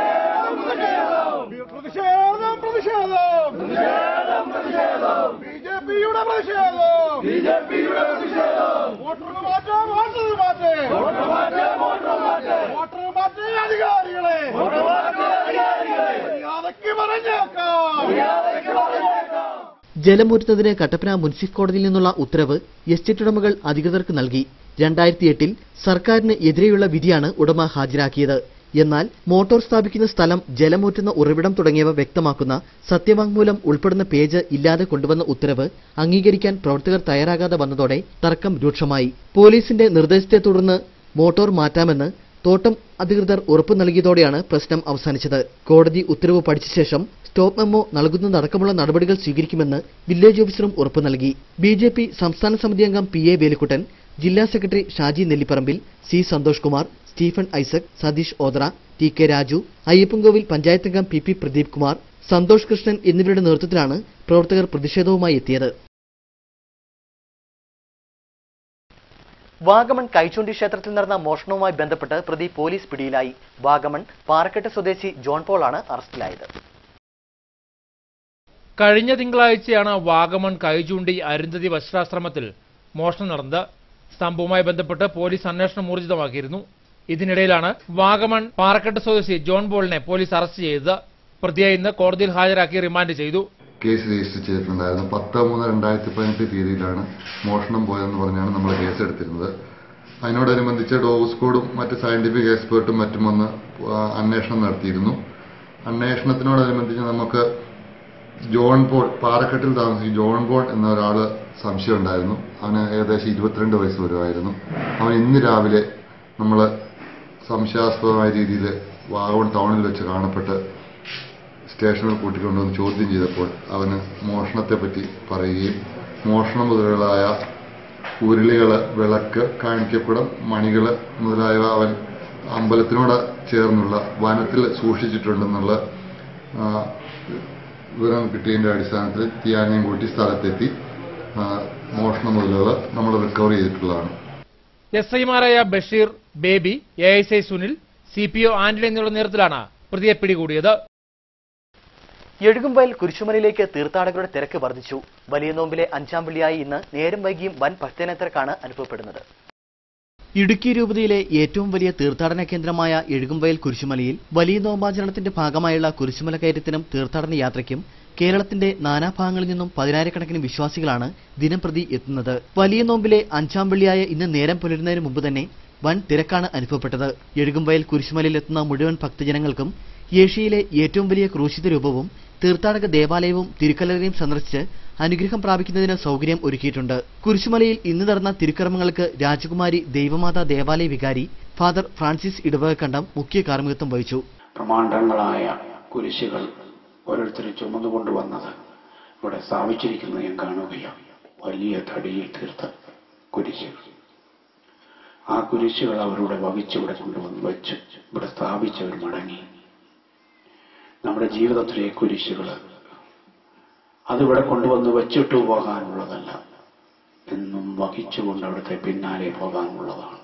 പ്രതിഷേധം പ്രതിഷേധം ബി ജെ പിയുടെ പ്രതിഷേധം ബി ജെ പിയുടെ പ്രതിഷേധം വോട്ടർ മാറ്റേ വോട്ടർ മാറ്റേ വോട്ടർ മാറ്റേ വോട്ടർ മാറ്റേ വോട്ടർ മാറ്റേ അധികാരികളെ വോട്ടർ മാറ്റേ അധികാരികളെ മര്യാദയ്ക്ക് പറഞ്ഞേക്കാം മര്യാദയ്ക്ക് പറഞ്ഞേക്കാം ജലമൂറ്റുന്നതിന് കട്ടപ്പന മുൻസിഫ് കോടതിയിൽ നിന്നുള്ള ഉത്തരവ് എസ്റ്റേറ്റ് ഉടമകൾ അധികൃതർക്ക് നൽകി രണ്ടായിരത്തി എട്ടിൽ സർക്കാരിന് എതിരെയുള്ള വിധിയാണ് ഉടമ ഹാജരാക്കിയത് എന്നാൽ മോട്ടോർ സ്ഥാപിക്കുന്ന സ്ഥലം ജലമൂറ്റുന്ന ഉറവിടം തുടങ്ങിയവ വ്യക്തമാക്കുന്ന സത്യവാങ്മൂലം ഉൾപ്പെടുന്ന പേജ് ഇല്ലാതെ കൊണ്ടുവന്ന ഉത്തരവ് അംഗീകരിക്കാൻ പ്രവർത്തകർ തയ്യാറാകാതെ വന്നതോടെ തർക്കം രൂക്ഷമായി പോലീസിന്റെ നിർദ്ദേശത്തെ തുടർന്ന് മോട്ടോർ മാറ്റാമെന്ന് തോട്ടം അധികൃതർ ഉറപ്പു നൽകിയതോടെയാണ് പ്രശ്നം അവസാനിച്ചത് കോടതി ഉത്തരവ് പഠിച്ച ശേഷം സ്റ്റോപ്പ് മെമ്മോ നൽകുന്നതടക്കമുള്ള നടപടികൾ സ്വീകരിക്കുമെന്ന് വില്ലേജ് ഓഫീസറും ഉറപ്പു നൽകി ബി ജെ പി സംസ്ഥാന സമിതി അംഗം പി എ വേലുക്കുട്ടൻ ജില്ലാ സെക്രട്ടറി ഷാജി നെല്ലിപ്പറമ്പിൽ സി സന്തോഷ് കുമാർ സ്റ്റീഫൻ ഐസക് സതീഷ് ഓദ്ര ടി കെ രാജു അയ്യപ്പൻകോവിൽ പഞ്ചായത്ത് അംഗം പി പി പ്രദീപ് കുമാർ സന്തോഷ് കൃഷ്ണൻ എന്നിവരുടെ നേതൃത്വത്തിലാണ് പ്രവർത്തകർ പ്രതിഷേധവുമായി എത്തിയത് വാഗമൺ കൈച്ചുണ്ടി ക്ഷേത്രത്തിൽ നടന്ന മോഷണവുമായി ബന്ധപ്പെട്ട് പ്രതി പോലീസ് പിടിയിലായി വാഗമൺ പാറക്കെട്ട് സ്വദേശി ജോൺ പോളാണ് അറസ്റ്റിലായത് കഴിഞ്ഞ തിങ്കളാഴ്ചയാണ് വാഗമൺ കൈചൂണ്ടി അരുന്ധതി വജ്രാശ്രമത്തിൽ മോഷണം നടന്നത് സംഭവവുമായി ബന്ധപ്പെട്ട് പോലീസ് അന്വേഷണം ഊർജിതമാക്കിയിരുന്നു ഇതിനിടയിലാണ് വാഗമൺ പാറക്കെട്ട് സ്വദേശി ജോൺ ബോളിനെ പോലീസ് അറസ്റ്റ് ചെയ്തത് പ്രതിയെ ഇന്ന് കോടതിയിൽ ഹാജരാക്കി റിമാൻഡ് ചെയ്തു കേസ് രജിസ്റ്റർ ചെയ്തിട്ടുണ്ടായിരുന്നു പത്ത് മൂന്ന് രണ്ടായിരത്തി പതിനെട്ട് തീയതിയിലാണ് മോഷണം പോയതെന്ന് പറഞ്ഞാണ് നമ്മൾ കേസ് എടുത്തിരുന്നത് അതിനോടനുബന്ധിച്ച് ഡോഗ് സ്ക്വാഡും മറ്റ് സയന്റിഫിക് എക്സ്പേർട്ടും മറ്റും വന്ന് ആ, അന്വേഷണം നടത്തിയിരുന്നു അന്വേഷണത്തിനോടനുബന്ധിച്ച് നമുക്ക് ജോൺ പോൾ പാറക്കെട്ടിൽ താമസിക്കുന്ന ജോൺ പോൾ എന്ന ഒരാള് സംശയം ഉണ്ടായിരുന്നു അവന് ഏകദേശം ഇരുപത്തിരണ്ട് വയസ്സ് വരുമായിരുന്നു അവൻ ഇന്ന് രാവിലെ നമ്മൾ സംശയാസ്പദമായ രീതിയിൽ വാഗവൺ ടൗണിൽ വെച്ച് കാണപ്പെട്ട് സ്റ്റേഷനിൽ കൂട്ടിക്കൊണ്ടുവന്ന് ചോദ്യം ചെയ്തപ്പോൾ അവന് മോഷണത്തെപ്പറ്റി പറയുകയും മോഷണ മുതലുകളായ ഉരുളികള് വിളക്ക് കാണിക്കക്കുടം മണികള് മുതലായവ അവൻ അമ്പലത്തിനോട് ചേർന്നുള്ള വനത്തിൽ സൂക്ഷിച്ചിട്ടുണ്ടെന്നുള്ള ആ, വിവരം കിട്ടിയതിന്റെ അടിസ്ഥാനത്തിൽ തിയാനയും കൂട്ടി സ്ഥലത്തെത്തി ആ, മോഷണ മുതലുകൾ നമ്മൾ റിക്കവർ ചെയ്തിട്ടുള്ളതാണ് എസ് ഐമാരായ Basheer Baby A S I Sunil C P O Antony എന്നിവരുടെ നേതൃത്വത്തിലാണ് പ്രതിയെ പിടികൂടിയത് എഴുകുംവയൽ കുരിശുമലയിലേക്ക് തീർത്ഥാടകരുടെ തിരക്ക് വർദ്ധിച്ചു വലിയ നോമ്പിലെ അഞ്ചാം വെള്ളിയായി ഇന്ന് നേരം വൈകിയും വൻ ഭക്തജനത്തിരക്കാണ് അനുഭവപ്പെടുന്നത് ഇടുക്കി രൂപതയിലെ ഏറ്റവും വലിയ തീർത്ഥാടന കേന്ദ്രമായ എഴുകുംവയൽ കുരിശുമലയിൽ വലിയ നോമ്പാചരണത്തിന്റെ ഭാഗമായുള്ള കുരിശുമല കയറ്റത്തിനും തീർത്ഥാടന യാത്രയ്ക്കും കേരളത്തിന്റെ നാനാഭാഗങ്ങളിൽ നിന്നും പതിനായിരക്കണക്കിന് വിശ്വാസികളാണ് ദിനംപ്രതി എത്തുന്നത് വലിയ നോമ്പിലെ അഞ്ചാം വെള്ളിയായ ഇന്ന് നേരം പുലരുന്നതിന് മുമ്പ് തന്നെ വൻ തിരക്കാണ് അനുഭവപ്പെട്ടത് എഴുകുംവയൽ കുരിശുമലയിൽ എത്തുന്ന മുഴുവൻ ഭക്തജനങ്ങൾക്കും ഏഷ്യയിലെ ഏറ്റവും വലിയ ക്രൂശിത രൂപവും തീർത്ഥാടക ദേവാലയവും തിരുക്കല്ലറയും സന്ദർശിച്ച് അനുഗ്രഹം പ്രാപിക്കുന്നതിന് സൗകര്യം ഒരുക്കിയിട്ടുണ്ട് കുരിശുമലയിൽ ഇന്ന് നടന്ന തിരുക്കർമ്മങ്ങൾക്ക് രാജകുമാരി ദൈവമാതാ ദേവാലയ വികാരി ഫാദർ ഫ്രാൻസിസ് ഇടവകക്കണ്ടം മുഖ്യ കാർമ്മികത്വം വഹിച്ചു പ്രമാണ്ഡങ്ങളായ കുരിശുകൾ ഓരോരുത്തരും ചുമന്നുകൊണ്ടുവന്നത് ഇവിടെ സ്ഥാപിച്ചിരിക്കുന്നത് ഞാൻ കാണുകയാണ് വലിയ തടിയിൽ തീർത്ത കുരിശുകൾ ആ കുരിശുകൾ അവരുടെ വഹിച്ച് ഇവിടെ കൊണ്ടുവന്ന് വെച്ചു ഇവിടെ സ്ഥാപിച്ചവർ മടങ്ങി നമ്മുടെ ജീവിതത്തിലെ കുരിശുകൾ അതിവിടെ കൊണ്ടുവന്ന് വെച്ചിട്ടു പോകാനുള്ളതല്ല എന്നും വഹിച്ചുകൊണ്ട് അവിടുത്തെ പിന്നാലെ പോകാനുള്ളതാണ്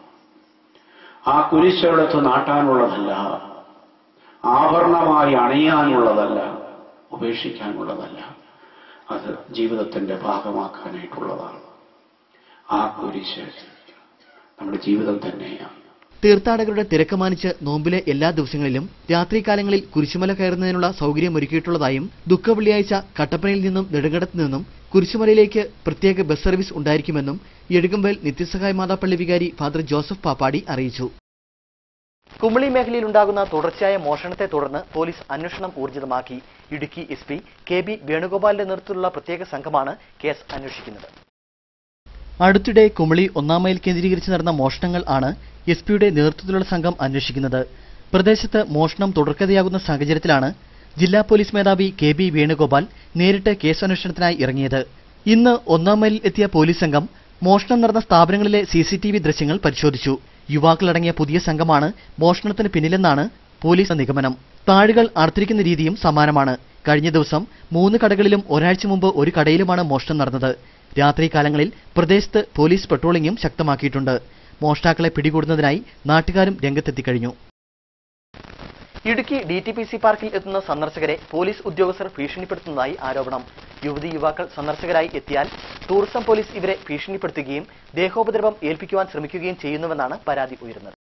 ആ കുരിശെടുത്ത് നാട്ടാനുള്ളതല്ല ആഭരണമായി അണിയാനുള്ളതല്ല ഉപേക്ഷിക്കാനുള്ളതല്ല അത് ജീവിതത്തിന്റെ ഭാഗമാക്കാനായിട്ടുള്ളതാണ് ആ കുരിശ് നമ്മുടെ ജീവിതം തന്നെയാണ് തീർത്ഥാടകരുടെ തിരക്ക് മാനിച്ച് നോമ്പിലെ എല്ലാ ദിവസങ്ങളിലും രാത്രികാലങ്ങളിൽ കുരിശുമല കയറുന്നതിനുള്ള സൗകര്യം ഒരുക്കിയിട്ടുള്ളതായും ദുഃഖ വെള്ളിയാഴ്ച കട്ടപ്പനയിൽ നിന്നും നെടുങ്കണ്ടത്ത് നിന്നും കുരിശുമലയിലേക്ക് പ്രത്യേക ബസ് സർവീസ് ഉണ്ടായിരിക്കുമെന്നും എഴുകുമ്പൽ നിത്യസഹായ മാതാപ്പള്ളി വികാരി ഫാദർ ജോസഫ് പാപ്പാടി അറിയിച്ചു കുമളി മേഖലയിലുണ്ടാകുന്ന തുടർച്ചയായ മോഷണത്തെ തുടർന്ന് പോലീസ് അന്വേഷണം ഊർജിതമാക്കി Idukki S P K B വേണുഗോപാലിന്റെ നേതൃത്വത്തിലുള്ള പ്രത്യേക സംഘമാണ് കേസ് അന്വേഷിക്കുന്നത് അടുത്തിടെ കുമളി ഒന്നാം മൈൽ കേന്ദ്രീകരിച്ച് നടന്ന മോഷണങ്ങൾ ആണ് എസ് പിയുടെ നേതൃത്വത്തിലുള്ള സംഘം അന്വേഷിക്കുന്നത് പ്രദേശത്ത് മോഷണം തുടർക്കഥയാകുന്ന സാഹചര്യത്തിലാണ് ജില്ലാ പോലീസ് മേധാവി കെ ബി വേണുഗോപാൽ നേരിട്ട് കേസ് അന്വേഷണത്തിനായി ഇറങ്ങിയത് ഇന്ന് ഒന്നാം മൈലിൽ എത്തിയ പോലീസ് സംഘം മോഷണം നടന്ന സ്ഥാപനങ്ങളിലെ സി സി ടി വി ദൃശ്യങ്ങൾ പരിശോധിച്ചു യുവാക്കളടങ്ങിയ പുതിയ സംഘമാണ് മോഷണത്തിന് പിന്നിലെന്നാണ് പോലീസ് നിഗമനം താഴുകൾ അടത്തിരിക്കുന്ന രീതിയും സമാനമാണ് കഴിഞ്ഞ ദിവസം മൂന്ന് കടകളിലും ഒരാഴ്ച മുമ്പ് ഒരു കടയിലുമാണ് മോഷണം നടന്നത് രാത്രികാലങ്ങളിൽ പ്രദേശത്ത് പോലീസ് പെട്രോളിംഗും ശക്തമാക്കിയിട്ടുണ്ട് മോഷ്ടാക്കളെ പിടികൂടുന്നതിനായി നാട്ടുകാരും രംഗത്തെത്തിക്കഴിഞ്ഞു Idukki D T P C പാർക്കിൽ എത്തുന്ന സന്ദർശകരെ പോലീസ് ഉദ്യോഗസ്ഥർ ഭീഷണിപ്പെടുത്തുന്നതായി ആരോപണം യുവതി യുവാക്കൾ സന്ദർശകരായി എത്തിയാൽ ടൂറിസം പോലീസ് ഇവരെ ഭീഷണിപ്പെടുത്തുകയും ദേഹോപദ്രവം ഏൽപ്പിക്കുവാൻ ശ്രമിക്കുകയും ചെയ്യുന്നുവെന്നാണ് പരാതി ഉയരുന്നത്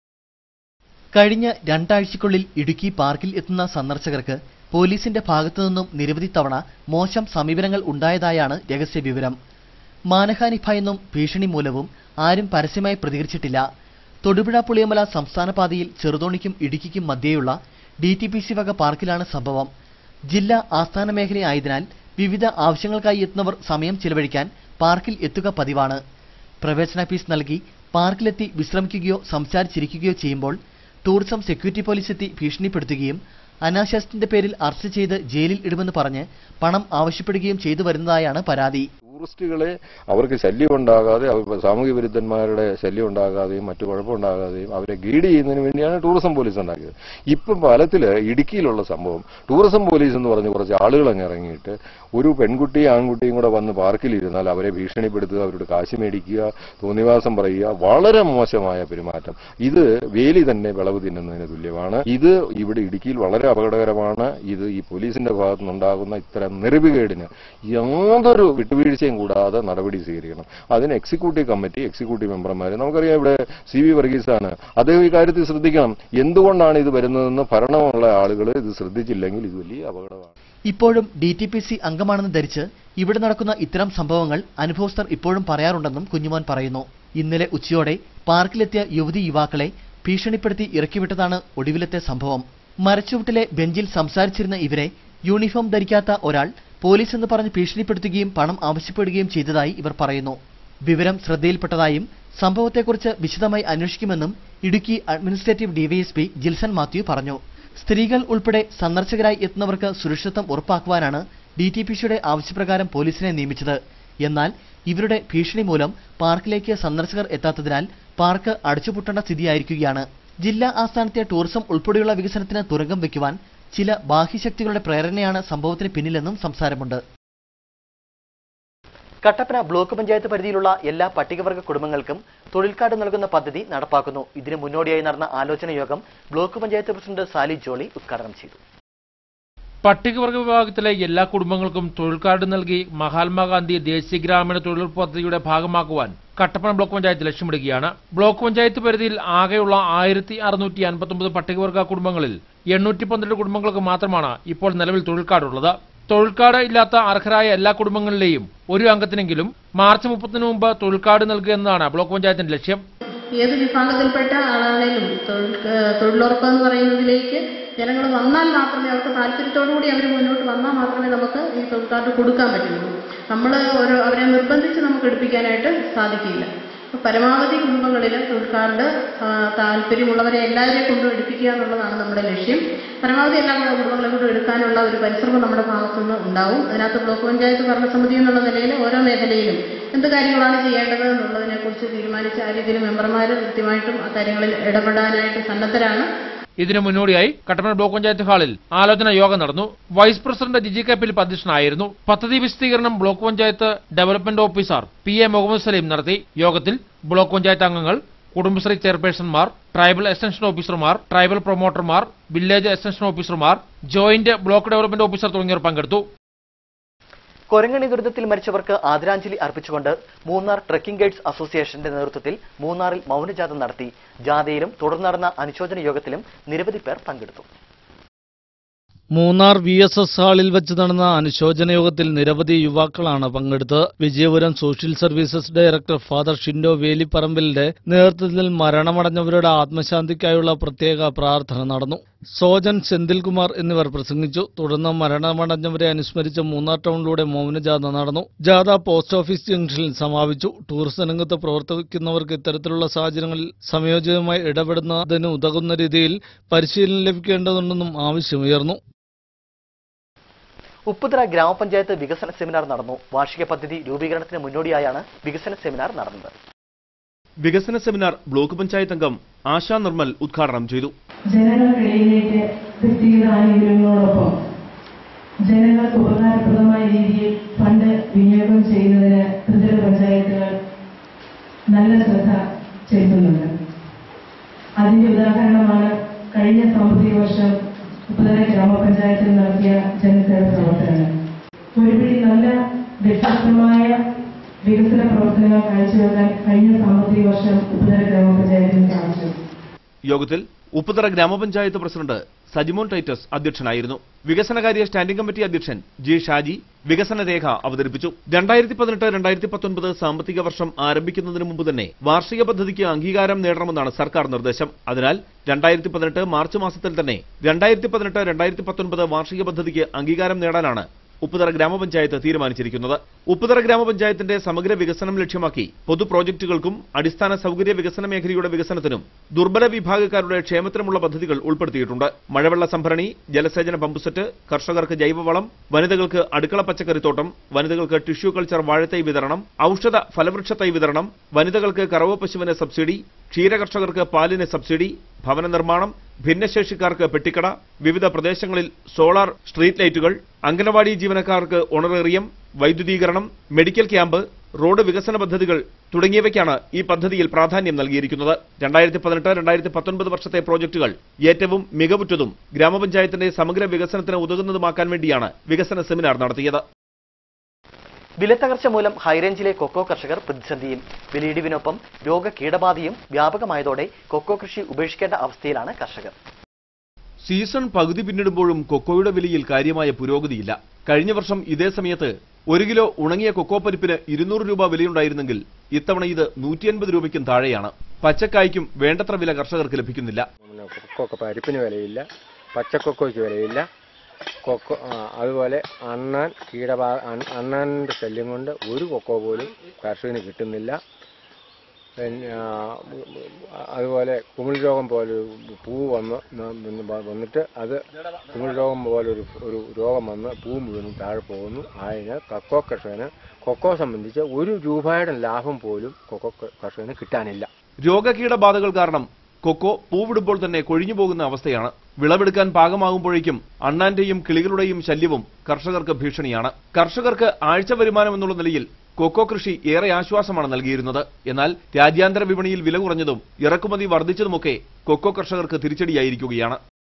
കഴിഞ്ഞ രണ്ടാഴ്ചയ്ക്കുള്ളിൽ ഇടുക്കി പാർക്കിൽ എത്തുന്ന സന്ദർശകർക്ക് പോലീസിന്റെ ഭാഗത്തുനിന്നും നിരവധി തവണ മോശം സമീപനങ്ങൾ ഉണ്ടായതായാണ് രഹസ്യ വിവരം മാനഹാനി ഭയന്നും ഭീഷണി മൂലവും ആരും പരസ്യമായി പ്രതികരിച്ചിട്ടില്ല തൊടുപുഴ പുളിയമല സംസ്ഥാന പാതയിൽ ചെറുതോണിക്കും ഇടുക്കിക്കും മധ്യേയുള്ള ഡി ടി പി സി വക പാർക്കിലാണ് സംഭവം ജില്ലാ ആസ്ഥാന മേഖലയായതിനാൽ വിവിധ ആവശ്യങ്ങൾക്കായി എത്തുന്നവർ സമയം ചിലവഴിക്കാൻ പാർക്കിൽ എത്തുക പതിവാണ് പ്രവേശന ഫീസ് നൽകി പാർക്കിലെത്തി വിശ്രമിക്കുകയോ സംസാരിച്ചിരിക്കുകയോ ചെയ്യുമ്പോൾ ടൂറിസം സെക്യൂരിറ്റി പോലീസ് എത്തി ഭീഷണിപ്പെടുത്തുകയും അനാശാസ്യത്തിന്റെ പേരിൽ അറസ്റ്റ് ചെയ്ത് ജയിലിൽ ഇടുമെന്ന് പറഞ്ഞ് പണം ആവശ്യപ്പെടുകയും ചെയ്തു വരുന്നതായാണ് പരാതി ടൂറിസ്റ്റുകളെ അവർക്ക് ശല്യം ഉണ്ടാകാതെ അവർ സാമൂഹ്യ വിരുദ്ധന്മാരുടെ ശല്യം ഉണ്ടാകാതെയും മറ്റു കുഴപ്പമുണ്ടാകാതെയും അവരെ ഗൈഡ് ചെയ്യുന്നതിന് വേണ്ടിയാണ് ടൂറിസം പോലീസ് ഉണ്ടാക്കിയത് ഇപ്പം ഫലത്തില് ഇടുക്കിയിലുള്ള സംഭവം ടൂറിസം പോലീസ് എന്ന് പറഞ്ഞ് കുറച്ച് ആളുകൾ അങ്ങ് ഇറങ്ങിയിട്ട് ഒരു പെൺകുട്ടിയും ആൺകുട്ടിയും കൂടെ വന്ന് പാർക്കിലിരുന്നാൽ അവരെ ഭീഷണിപ്പെടുത്തുക അവരുടെ കാശ് മേടിക്കുക തോന്നിവാസം പറയുക വളരെ മോശമായ പെരുമാറ്റം ഇത് വേലി തന്നെ വിളവ് തിന്നുന്നതിന് തുല്യമാണ് ഇത് ഇവിടെ ഇടുക്കിയിൽ വളരെ അപകടകരമാണ് ഇത് ഈ പോലീസിന്റെ ഭാഗത്തു നിന്നുണ്ടാകുന്ന ഇത്തരം നെറിവുകേടിന് യാതൊരു വിട്ടുവീഴ്ചയും കൂടാതെ നടപടി സ്വീകരിക്കണം അതിന് എക്സിക്യൂട്ടീവ് കമ്മിറ്റി എക്സിക്യൂട്ടീവ് മെമ്പർമാർ നമുക്കറിയാം ഇവിടെ സി വി വർഗീസാണ് അദ്ദേഹം ഈ കാര്യത്തിൽ ശ്രദ്ധിക്കണം എന്തുകൊണ്ടാണ് ഇത് വരുന്നതെന്ന് ഭരണമുള്ള ആളുകൾ ഇത് ശ്രദ്ധിച്ചില്ലെങ്കിൽ ഇത് വലിയ അപകടമാണ് ഇപ്പോഴും ഡി ടി പി സി അംഗമാണെന്ന് ധരിച്ച് ഇവിടെ നടക്കുന്ന ഇത്തരം സംഭവങ്ങൾ അനുഭവസ്ഥർ ഇപ്പോഴും പറയാറുണ്ടെന്നും കുഞ്ഞുമോൻ പറയുന്നു ഇന്നലെ ഉച്ചയോടെ പാർക്കിലെത്തിയ യുവതി യുവാക്കളെ ഭീഷണിപ്പെടുത്തി ഇറക്കിവിട്ടതാണ് ഒടുവിലത്തെ സംഭവം മരച്ചുവട്ടിലെ ബെഞ്ചിൽ സംസാരിച്ചിരുന്ന ഇവരെ യൂണിഫോം ധരിക്കാത്ത ഒരാൾ പോലീസ് എന്ന് പറഞ്ഞ് ഭീഷണിപ്പെടുത്തുകയും പണം ആവശ്യപ്പെടുകയും ചെയ്തതായി ഇവർ പറയുന്നു വിവരം ശ്രദ്ധയിൽപ്പെട്ടതായും സംഭവത്തെക്കുറിച്ച് വിശദമായി അന്വേഷിക്കുമെന്നും ഇടുക്കി അഡ്മിനിസ്ട്രേറ്റീവ് ഡിവൈഎസ്പി ജിൽസൺ മാത്യു പറഞ്ഞു സ്ത്രീകൾ ഉൾപ്പെടെ സന്ദർശകരായി എത്തുന്നവർക്ക് സുരക്ഷിതത്വം ഉറപ്പാക്കുവാനാണ് ഡി ടി പി സിയുടെ ആവശ്യപ്രകാരം പോലീസിനെ നിയമിച്ചത് എന്നാൽ ഇവരുടെ ഭീഷണി മൂലം പാർക്കിലേക്ക് സന്ദർശകർ എത്താത്തതിനാൽ പാർക്ക് അടച്ചുപൂട്ടേണ്ട സ്ഥിതിയായിരിക്കുകയാണ് ജില്ലാ ആസ്ഥാനത്തെ ടൂറിസം ഉൾപ്പെടെയുള്ള വികസനത്തിന് തുരങ്കം വയ്ക്കുവാൻ ചില ബാഹ്യശക്തികളുടെ പ്രേരണയാണ് സംഭവത്തിന് പിന്നിലെന്നും സംസാരമുണ്ട് കട്ടപ്പന ബ്ലോക്ക് പഞ്ചായത്ത് പരിധിയിലുള്ള എല്ലാ പട്ടികവർഗ കുടുംബങ്ങൾക്കും തൊഴിൽ കാർഡ് നൽകുന്ന പദ്ധതി നടപ്പാക്കുന്നു ഇതിന് മുന്നോടിയായി നടന്ന ആലോചന യോഗം ബ്ലോക്ക് പഞ്ചായത്ത് പ്രസിഡന്റ് സാലി ജോളി ഉദ്ഘാടനം ചെയ്തു പട്ടികവർഗ വിഭാഗത്തിലെ എല്ലാ കുടുംബങ്ങൾക്കും തൊഴിൽ കാർഡ് നൽകി മഹാത്മാഗാന്ധി ദേശീയ ഗ്രാമീണ തൊഴിലുറപ്പ് പദ്ധതിയുടെ ഭാഗമാക്കുവാൻ കട്ടപ്പന ബ്ലോക്ക് പഞ്ചായത്ത് ലക്ഷ്യമിടുകയാണ് ബ്ലോക്ക് പഞ്ചായത്ത് പരിധിയിൽ ആകെയുള്ള ആയിരത്തി അറുന്നൂറ്റി അൻപത്തൊമ്പത് പട്ടികവർഗ കുടുംബങ്ങളിൽ എണ്ണൂറ്റി പന്ത്രണ്ട് കുടുംബങ്ങൾക്ക് മാത്രമാണ് ഇപ്പോൾ നിലവിൽ തൊഴിൽ കാർഡ് ഉള്ളത് തൊഴിൽ കാർഡ് ഇല്ലാത്ത അർഹരായ എല്ലാ കുടുംബങ്ങളിലെയും ഒരു അംഗത്തിനെങ്കിലും മാർച്ച് മുപ്പത്തിന് മുമ്പ് തൊഴിൽ കാർഡ് നൽകുക എന്നതാണ് ബ്ലോക്ക് പഞ്ചായത്തിന്റെ ലക്ഷ്യം ഏത് വിഭാഗത്തിൽപ്പെട്ട ആളാണേലും തൊഴിൽ ഏഹ് തൊഴിലുറപ്പ് എന്ന് പറയുന്നതിലേക്ക് ജനങ്ങൾ വന്നാൽ മാത്രമേ അവർക്ക് താല്പര്യത്തോടുകൂടി അവർ മുന്നോട്ട് വന്നാൽ മാത്രമേ നമുക്ക് ഈ തൊഴിൽ കാർഡ് കൊടുക്കാൻ പറ്റുള്ളൂ നമ്മൾ ഓരോ അവരെ നിർബന്ധിച്ച് നമുക്ക് എടുപ്പിക്കാനായിട്ട് സാധിക്കില്ല അപ്പോൾ പരമാവധി കുടുംബങ്ങളിൽ തൊഴിൽ കാർഡ് ആ, താല്പര്യമുള്ളവരെ എല്ലാവരെയും കൊണ്ടും എടുപ്പിക്കുക എന്നുള്ളതാണ് നമ്മുടെ ലക്ഷ്യം പരമാവധി എല്ലാ കുടുംബങ്ങളെ കൊണ്ടും എടുക്കാനുള്ള ഒരു പരിശ്രമം നമ്മുടെ ഭാഗത്തുനിന്ന് ഉണ്ടാവും അതിനകത്ത് ബ്ലോക്ക് പഞ്ചായത്ത് ഭരണസമിതി എന്നുള്ള നിലയിൽ ഓരോ മേഖലയിലും എന്ത് കാര്യങ്ങളാണ് ചെയ്യേണ്ടത് എന്നുള്ളതിനെക്കുറിച്ച് തീരുമാനിച്ച് ആ രീതിയിൽ മെമ്പർമാർ കൃത്യമായിട്ടും ആ കാര്യങ്ങളിൽ ഇടപെടാനായിട്ട് സന്നദ്ധരാണ് ഇതിനു മുന്നോടിയായി കട്ടപ്പന ബ്ലോക്ക് പഞ്ചായത്ത് ഹാളിൽ ആലോചന യോഗം നടന്നു വൈസ് പ്രസിഡന്റ് ജിജി കപ്പിൽ അധ്യക്ഷനായിരുന്നു പദ്ധതി വിശദീകരണം block panchayat development officer P A Muhammad Saleem നടത്തി യോഗത്തിൽ ബ്ലോക്ക് പഞ്ചായത്ത് അംഗങ്ങൾ കുടുംബശ്രീ ചെയർപേഴ്സൺമാർ ട്രൈബൽ എക്സ്റ്റൻഷൻ ഓഫീസർമാർ ട്രൈബൽ പ്രൊമോട്ടർമാർ വില്ലേജ് എക്സ്റ്റൻഷൻ ഓഫീസർമാർ ജോയിന്റ് ബ്ലോക്ക് ഡെവലപ്മെന്റ് ഓഫീസർ തുടങ്ങിയവർ പങ്കെടുത്തു കൊരങ്ങണി ദുരിതത്തിൽ മരിച്ചവർക്ക് ആദരാഞ്ജലി അർപ്പിച്ചുകൊണ്ട് മൂന്നാർ ട്രക്കിംഗ് ഗൈഡ്സ് അസോസിയേഷന്റെ നേതൃത്വത്തിൽ മൂന്നാറിൽ മൗനജാഥ നടത്തി ജാഥയിലും തുടർന്ന് നടന്ന അനുശോചന യോഗത്തിലും നിരവധി പേർ പങ്കെടുത്തു മൂന്നാർ വി എസ് എസ് ഹാളിൽ വെച്ച് നടന്ന അനുശോചന യോഗത്തിൽ നിരവധി യുവാക്കളാണ് പങ്കെടുത്തത് Vijayapuram social services director father Shindo വേലിപ്പറമ്പിലിന്റെ നേതൃത്വത്തിൽ മരണമടഞ്ഞവരുടെ ആത്മശാന്തിക്കായുള്ള പ്രത്യേക പ്രാർത്ഥന നടന്നു സോജൻ സെന്തിൽകുമാർ എന്നിവർ പ്രസംഗിച്ചു തുടർന്ന് മരണമടഞ്ഞവരെ അനുസ്മരിച്ച് മൂന്നാർ ടൗണിലൂടെ മൗനജാഥ നടന്നു ജാഥ പോസ്റ്റ് ഓഫീസ് ജംഗ്ഷനിൽ സമാപിച്ചു ടൂറിസം രംഗത്ത് പ്രവർത്തിക്കുന്നവർക്ക് ഇത്തരത്തിലുള്ള സാഹചര്യങ്ങളിൽ സമയോചിതമായി ഇടപെടുന്നതിന് ഉതകുന്ന രീതിയിൽ പരിശീലനം ലഭിക്കേണ്ടതുണ്ടെന്നും ആവശ്യമുയർന്നു ഉപ്പുതറ ഗ്രാമപഞ്ചായത്ത് വികസന സെമിനാർ നടന്നു വാർഷിക പദ്ധതി രൂപീകരണത്തിന് മുന്നോടിയായാണ് വികസന സെമിനാർ നടന്നത് വികസന സെമിനാർ ബ്ലോക്ക് പഞ്ചായത്ത് അംഗം ആശാ നിർമ്മൽ ഉദ്ഘാടനം ചെയ്തു ജനങ്ങൾക്കിടയിലേക്ക് വ്യക്തിഗത ആനുകൂല്യങ്ങളോടൊപ്പം ജനങ്ങൾക്ക് ഉപകാരപ്രദമായ രീതിയിൽ ഫണ്ട് വിനിയോഗം ചെയ്യുന്നതിന് ത്രിതല പഞ്ചായത്തുകൾ നല്ല ശ്രദ്ധ ചെലുത്തുന്നുണ്ട് അതിന്റെ ഉദാഹരണമാണ് കഴിഞ്ഞ സാമ്പത്തിക വർഷം ഉപ്പുതല ഗ്രാമപഞ്ചായത്തിൽ നടത്തിയ ജനസേവന പ്രവർത്തനങ്ങൾ ഒരുപിടി നല്ല വ്യത്യസ്തമായ വികസന പ്രവർത്തനങ്ങൾ കാഴ്ചവെക്കാൻ കഴിഞ്ഞ സാമ്പത്തിക വർഷം ഉപ്പുതല ഗ്രാമപഞ്ചായത്തിന് സാധിച്ചു യോഗത്തിൽ ഉപ്പുതറ ഗ്രാമപഞ്ചായത്ത് പ്രസിഡന്റ് സജിമോൻ ടൈറ്റസ് അധ്യക്ഷനായിരുന്നു വികസനകാര്യ സ്റ്റാൻഡിംഗ് കമ്മിറ്റി അധ്യക്ഷൻ ജി ഷാജി വികസന രേഖ അവതരിപ്പിച്ചു രണ്ടായിരത്തി പതിനെട്ട് രണ്ടായിരത്തി പത്തൊൻപത് സാമ്പത്തിക വർഷം ആരംഭിക്കുന്നതിന് മുമ്പ് തന്നെ വാർഷിക പദ്ധതിക്ക് അംഗീകാരം നേടണമെന്നാണ് സർക്കാർ നിർദ്ദേശം അതിനാൽ രണ്ടായിരത്തി പതിനെട്ട് മാർച്ച് മാസത്തിൽ തന്നെ രണ്ടായിരത്തി പതിനെട്ട് രണ്ടായിരത്തി പത്തൊൻപത് വാർഷിക പദ്ധതിക്ക് അംഗീകാരം നേടാനാണ് ഉപ്പുതറ ഗ്രാമപഞ്ചായത്ത് തീരുമാനിച്ചിരിക്കുന്നത് ഉപ്പുതറ ഗ്രാമപഞ്ചായത്തിന്റെ സമഗ്ര വികസനം ലക്ഷ്യമാക്കി പൊതു പ്രോജക്റ്റുകൾക്കും അടിസ്ഥാന സൗകര്യ വികസന മേഖലയുടെ വികസനത്തിനും ദുർബല വിഭാഗക്കാരുടെ ക്ഷേമത്തിനുമുള്ള പദ്ധതികൾ ഉൾപ്പെടുത്തിയിട്ടുണ്ട് മഴവെള്ള സംഭരണി ജലസേചന പമ്പുസെറ്റ് കർഷകർക്ക് ജൈവവളം വനിതകൾക്ക് അടുക്കള പച്ചക്കറിത്തോട്ടം വനിതകൾക്ക് ടിഷ്യൂ കൾച്ചർ വാഴത്തൈ വിതരണം ഔഷധ ഫലവൃക്ഷ തൈ വിതരണം വനിതകൾക്ക് കറവ പശുവിന് സബ്സിഡി ക്ഷീരകർഷകർക്ക് പാലിന് സബ്സിഡി ഭവന നിർമ്മാണം ഭിന്നശേഷിക്കാർക്ക് പെട്ടിക്കട വിവിധ പ്രദേശങ്ങളിൽ സോളാർ സ്ട്രീറ്റ് ലൈറ്റുകൾ അംഗനവാടി ജീവനക്കാർക്ക് ഓണറേറിയം വൈദ്യുതീകരണം മെഡിക്കൽ ക്യാമ്പ് റോഡ് വികസന പദ്ധതികൾ തുടങ്ങിയവയ്ക്കാണ് ഈ പദ്ധതിയിൽ പ്രാധാന്യം നൽകിയിരിക്കുന്നത് രണ്ടായിരത്തി പതിനെട്ട് രണ്ടായിരത്തി പത്തൊൻപത് വർഷത്തെ പ്രോജക്റ്റുകൾ ഏറ്റവും മികവുറ്റതും ഗ്രാമപഞ്ചായത്തിന്റെ സമഗ്ര വികസനത്തിന് ഉതകുന്നതുമാക്കാൻ വേണ്ടിയാണ് വികസന സെമിനാർ നടത്തിയത് വിലത്തകർച്ച മൂലം ഹൈറേഞ്ചിലെ കൊക്കോ കർഷകർ പ്രതിസന്ധിയിൽ വിലയിടിവിനൊപ്പം രോഗ കീടബാധയും വ്യാപകമായതോടെ കൊക്കോ കൃഷി ഉപേക്ഷിക്കേണ്ട അവസ്ഥയിലാണ് കർഷകർ സീസൺ പകുതി പിന്നിടുമ്പോഴും കൊക്കോയുടെ വിലയിൽ കാര്യമായ പുരോഗതിയില്ല കഴിഞ്ഞ വർഷം ഇതേ സമയത്ത് ഒരു കിലോ ഉണങ്ങിയ കൊക്കോ പരിപ്പിന് ഇരുന്നൂറ് രൂപ വിലയുണ്ടായിരുന്നെങ്കിൽ ഇത്തവണ ഇത് നൂറ്റിയൻപത് രൂപയ്ക്കും താഴെയാണ് പച്ചക്കായ്ക്കും വേണ്ടത്ര വില കർഷകർക്ക് ലഭിക്കുന്നില്ല കൊക്കോ പരിപ്പിന് വിലയില്ല പച്ചക്കൊക്കോയ്ക്ക് വിലയില്ല കൊക്കോ ആ, അതുപോലെ അണ്ണാൻ കീടബാ അൺ- അണ്ണാനിൻ്റെ ശല്യം കൊണ്ട് ഒരു കൊക്കോ പോലും കർഷകന് കിട്ടുന്നില്ല പിന്നെ ആ, അതുപോലെ കുമിൾ രോഗം പോലെ പൂ വന്ന് ന- പിന്നെ വ- വന്നിട്ട് അത് കുമിൾ രോഗം പോലെ ഒരു ഒരു രോഗം വന്ന് പൂ മുഴുവനും താഴെ പോകുന്നു ആയതിനാൽ കൊക്കോ കർഷകന് കൊക്കോ സംബന്ധിച്ച് ഒരു രൂപയുടെ ലാഭം പോലും കൊക്കോ ക- കർഷകന് കിട്ടാനില്ല രോഗകീടബാധകൾ കാരണം കൊക്കോ പൂവിടുമ്പോൾ തന്നെ കൊഴിഞ്ഞു പോകുന്ന അവസ്ഥയാണ് വിളവെടുക്കാൻ പാകമാകുമ്പോഴേക്കും അണ്ണാന്റെയും കിളികളുടെയും ശല്യവും കർഷകർക്ക് ഭീഷണിയാണ് കർഷകർക്ക് ആഴ്ച വരുമാനം എന്നുള്ള നിലയിൽ കൊക്കോ കൃഷി ഏറെ ആശ്വാസമാണ് നൽകിയിരുന്നത് എന്നാൽ രാജ്യാന്തര വിപണിയിൽ വില കുറഞ്ഞതും ഇറക്കുമതി വർദ്ധിച്ചതുമൊക്കെ കൊക്കോ കർഷകർക്ക് തിരിച്ചടിയായിരിക്കുകയാണ്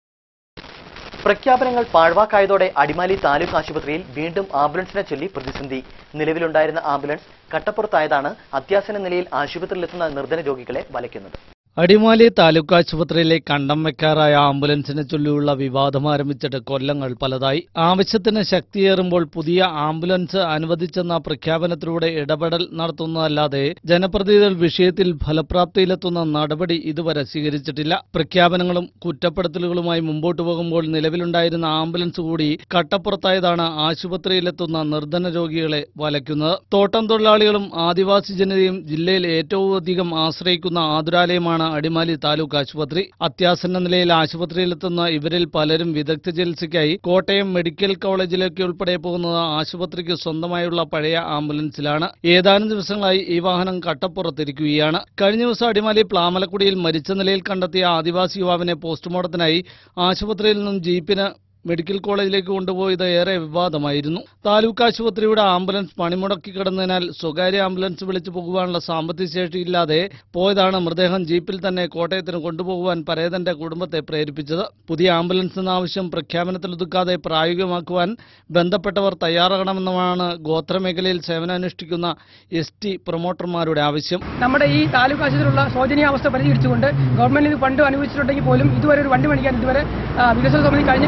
പ്രഖ്യാപനങ്ങൾ പാഴ്വാക്കായതോടെ അടിമാലി താലൂക്ക് ആശുപത്രിയിൽ വീണ്ടും ആംബുലൻസിനെ ചൊല്ലി പ്രതിസന്ധി നിലവിലുണ്ടായിരുന്ന ആംബുലൻസ് കട്ടപ്പുറത്തായതാണ് അത്യാസന്ന നിലയിൽ ആശുപത്രിയിലെത്തുന്ന നിർധന രോഗികളെ വലയ്ക്കുന്നത് അടിമാലി താലൂക്ക് ആശുപത്രിയിലെ കണ്ടം വെക്കാറായ ആംബുലൻസിനെ ചൊല്ലിയുള്ള വിവാദം ആരംഭിച്ചിട്ട് കൊല്ലങ്ങൾ പലതായി ആവശ്യത്തിന് ശക്തിയേറുമ്പോൾ പുതിയ ആംബുലൻസ് അനുവദിച്ചെന്ന പ്രഖ്യാപനത്തിലൂടെ ഇടപെടൽ നടത്തുന്നതല്ലാതെ ജനപ്രതിനിധികൾ വിഷയത്തിൽ ഫലപ്രാപ്തിയിലെത്തുന്ന നടപടി ഇതുവരെ സ്വീകരിച്ചിട്ടില്ല പ്രഖ്യാപനങ്ങളും കുറ്റപ്പെടുത്തലുകളുമായി മുമ്പോട്ടു പോകുമ്പോൾ നിലവിലുണ്ടായിരുന്ന ആംബുലൻസ് കൂടി കട്ടപ്പുറത്തായതാണ് ആശുപത്രിയിലെത്തുന്ന നിർധന രോഗികളെ വലയ്ക്കുന്നത് തോട്ടം തൊഴിലാളികളും ആദിവാസി ജനതയും ജില്ലയിൽ ഏറ്റവും അധികം ആശ്രയിക്കുന്ന ആതുരാലയമാണ് അടിമാലി താലൂക്ക് ആശുപത്രി അത്യാസന്ന നിലയിൽ ആശുപത്രിയിലെത്തുന്ന ഇവരിൽ പലരും വിദഗ്ധ ചികിത്സയ്ക്കായി കോട്ടയം മെഡിക്കൽ കോളേജിലേക്ക് ഉൾപ്പെടെ പോകുന്നത് ആശുപത്രിക്ക് സ്വന്തമായുള്ള പഴയ ആംബുലൻസിലാണ് ഏതാനും ദിവസങ്ങളായി ഈ വാഹനം കട്ടപ്പുറത്തിരിക്കുകയാണ് കഴിഞ്ഞ ദിവസം അടിമാലി പ്ലാമലക്കുടിയിൽ മരിച്ച നിലയിൽ കണ്ടെത്തിയ ആദിവാസി യുവാവിനെ പോസ്റ്റ്മോർട്ടത്തിനായി ആശുപത്രിയിൽ നിന്നും ജീപ്പിന് മെഡിക്കൽ കോളേജിലേക്ക് കൊണ്ടുപോയത് ഏറെ വിവാദമായിരുന്നു താലൂക്ക് ആശുപത്രിയുടെ ആംബുലൻസ് പണിമുടക്കി കിടന്നതിനാൽ സ്വകാര്യ ആംബുലൻസ് വിളിച്ചു പോകുവാനുള്ള സാമ്പത്തിക ശേഷിയില്ലാതെ പോയതാണ് മൃതദേഹം ജീപ്പിൽ തന്നെ കോട്ടയത്തിന് കൊണ്ടുപോകുവാൻ പരേതന്റെ കുടുംബത്തെ പ്രേരിപ്പിച്ചത് പുതിയ ആംബുലൻസ് എന്ന ആവശ്യം പ്രഖ്യാപനത്തിൽ ഒതുക്കാതെ പ്രായോഗികമാക്കുവാൻ ബന്ധപ്പെട്ടവർ തയ്യാറാകണമെന്നാണ് ഗോത്രമേഖലയിൽ സേവനമനുഷ്ഠിക്കുന്ന എസ് ടി പ്രൊമോട്ടർമാരുടെ ആവശ്യം നമ്മുടെ ഈ താലൂക്ക് ആശുപത്രിയിലുള്ള ശോചനീയാവസ്ഥ പരിഹരിച്ചുകൊണ്ട് ഗവൺമെന്റ് ഇത് ഫണ്ട് അനുവദിച്ചിട്ടുണ്ടെങ്കിൽ പോലും ഇതുവരെ ഒരു വണ്ടി മേടിക്കാൻ ഇതുവരെ ആ, വികസന സമിതി കഴിഞ്ഞിട്ടില്ല